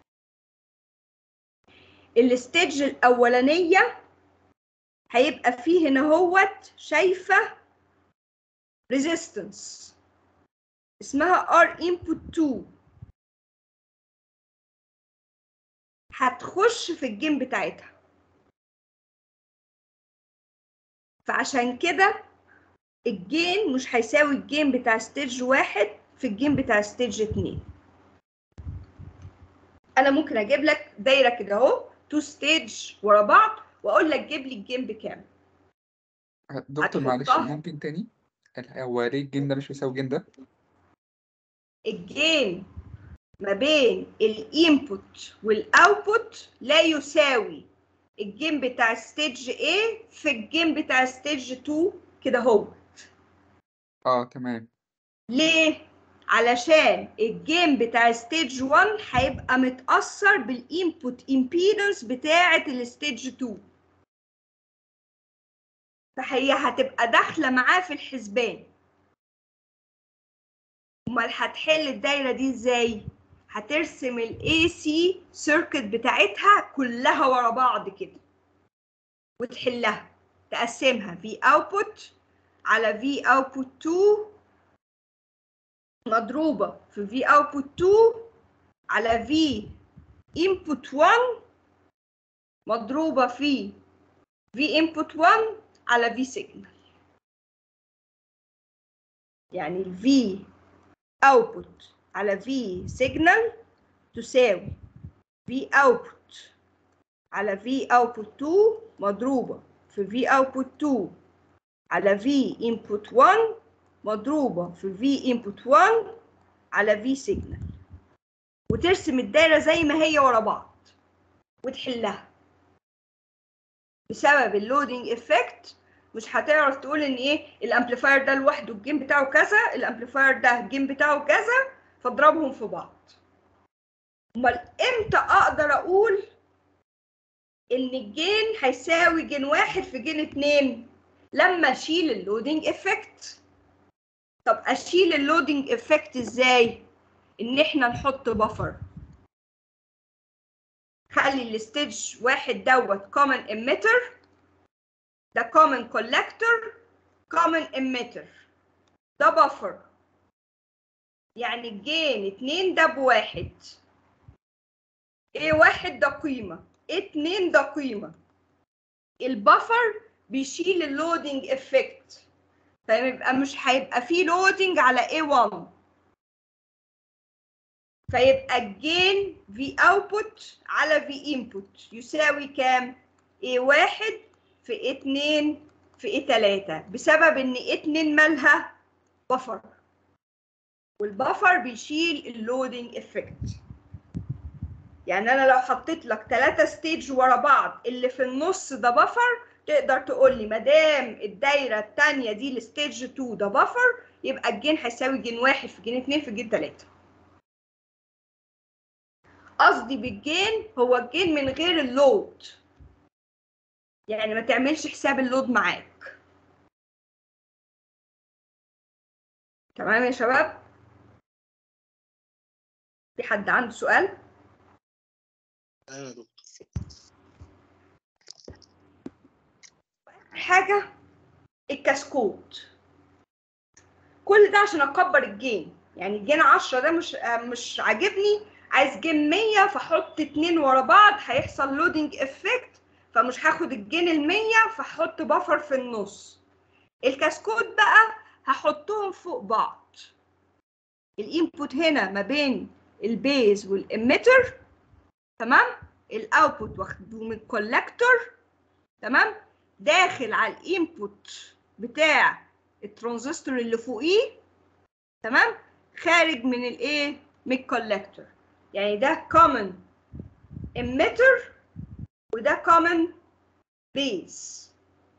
Speaker 1: الستيج الاولانيه هيبقى فيه هنا هوت شايفه resistance اسمها R input 2 هتخش في الجيم بتاعتها فعشان كده الجين مش هيساوي الجين بتاع ستيج واحد في الجين بتاع ستيج اتنين انا ممكن اجيب لك دايره كده اهو تو ستيج ورا بعض واقول لك جيب لي الجيم بكام
Speaker 3: دكتور معلش
Speaker 1: هتحطها.
Speaker 3: ممكن تاني هو ليه الجين ده مش بيساوي الجين ده؟
Speaker 1: الجين ما بين الانبوت والاوتبوت لا يساوي الجيم بتاع ستيج A في الجيم بتاع ستيج 2 كده هو
Speaker 3: اه تمام
Speaker 1: ليه؟ علشان الجيم بتاع ستيج 1 هيبقى متأثر بالإنبوت إمبيدنس بتاعة الستيج 2 فهي هتبقى داخلة معاه في الحسبان أمال هتحل الدايرة دي إزاي؟ هترسم ال AC circuit بتاعتها كلها ورا بعض كده وتحلها تقسمها V output على V output 2 مضروبة في V output 2 على V input 1 مضروبة في V input 1 على V signal يعني ال V output على V signal تساوي V output على V output 2 مضروبة في V output 2 على V input 1 مضروبة في V input 1 على V signal وترسم الدايرة زي ما هي ورا بعض وتحلها بسبب اللودنج افكت مش هتعرف تقول ان ايه الامبليفاير ده لوحده الجيم بتاعه كذا الامبليفاير ده الجيم بتاعه كذا فاضربهم في بعض امال امتى اقدر اقول ان الجين هيساوي جين واحد في جين اتنين لما اشيل اللودنج افكت طب اشيل اللودنج افكت ازاي ان احنا نحط بفر خلي الستيج واحد دوت common emitter ده common collector common emitter ده بفر يعني الجين اتنين ده بواحد ايه واحد ده قيمة اتنين ده قيمة البفر بيشيل اللودنج افكت فيبقى مش هيبقى فيه لودنج على A1 فيبقى الجين في اوتبوت على في انبوت يساوي كام؟ A1 في A2 في A3 بسبب ان A2 مالها بفر والبفر بيشيل اللودنج افكت يعني انا لو حطيت لك ثلاثة ستيج ورا بعض اللي في النص ده بفر تقدر تقول لي ما دام الدايره الثانيه دي الستيج 2 ده بفر يبقى الجين هيساوي جين واحد في جين اتنين في جين تلاته قصدي بالجين هو الجين من غير اللود يعني ما تعملش حساب اللود معاك تمام يا شباب في حد عنده سؤال
Speaker 2: ايوه يا دكتور
Speaker 1: حاجة الكاسكود كل ده عشان اكبر الجين يعني الجين 10 ده مش آه، مش عاجبني عايز جين 100 فاحط اتنين ورا بعض هيحصل لودنج افكت فمش هاخد الجين ال 100 فاحط بفر في النص الكاسكود بقى هحطهم فوق بعض الانبوت هنا ما بين البيز والاميتر تمام الاوتبوت واخده من الكولكتور تمام داخل على الانبوت بتاع الترانزستور اللي فوقيه تمام خارج من الايه من الكولكتور يعني ده common emitter وده common base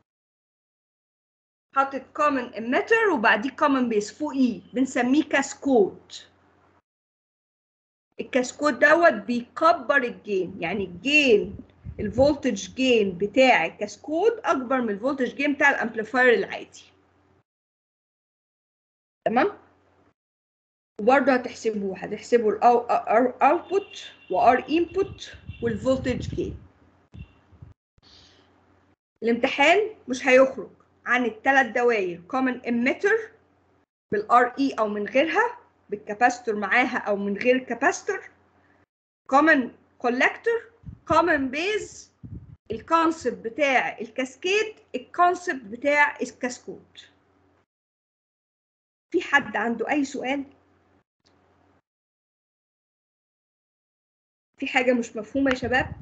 Speaker 1: حاطط common emitter وبعديه common base فوقيه بنسميه كاسكود الكاسكود دوت بيكبر الجين يعني الجين الفولتج جين بتاع الكاسكود اكبر من الفولتج جين بتاع الامبليفاير العادي تمام وبرضه هتحسبوه هتحسبوا الاوتبوت وار انبوت والفولتج جين الامتحان مش هيخرج عن الثلاث دوائر common emitter بالار اي او من غيرها بالكاباستور معاها او من غير كاباستور common collector common base الكونسبت بتاع الكاسكيد الكونسبت بتاع الكاسكود في حد عنده اي سؤال في حاجة مش مفهومة يا شباب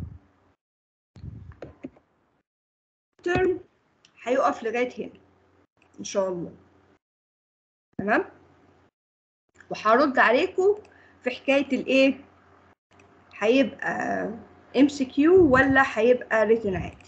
Speaker 1: ترم هيقف لغاية هنا ان شاء الله تمام وهرد عليكم في حكاية الايه هيبقى ام سي كيو ولا هيبقى ريتن عادي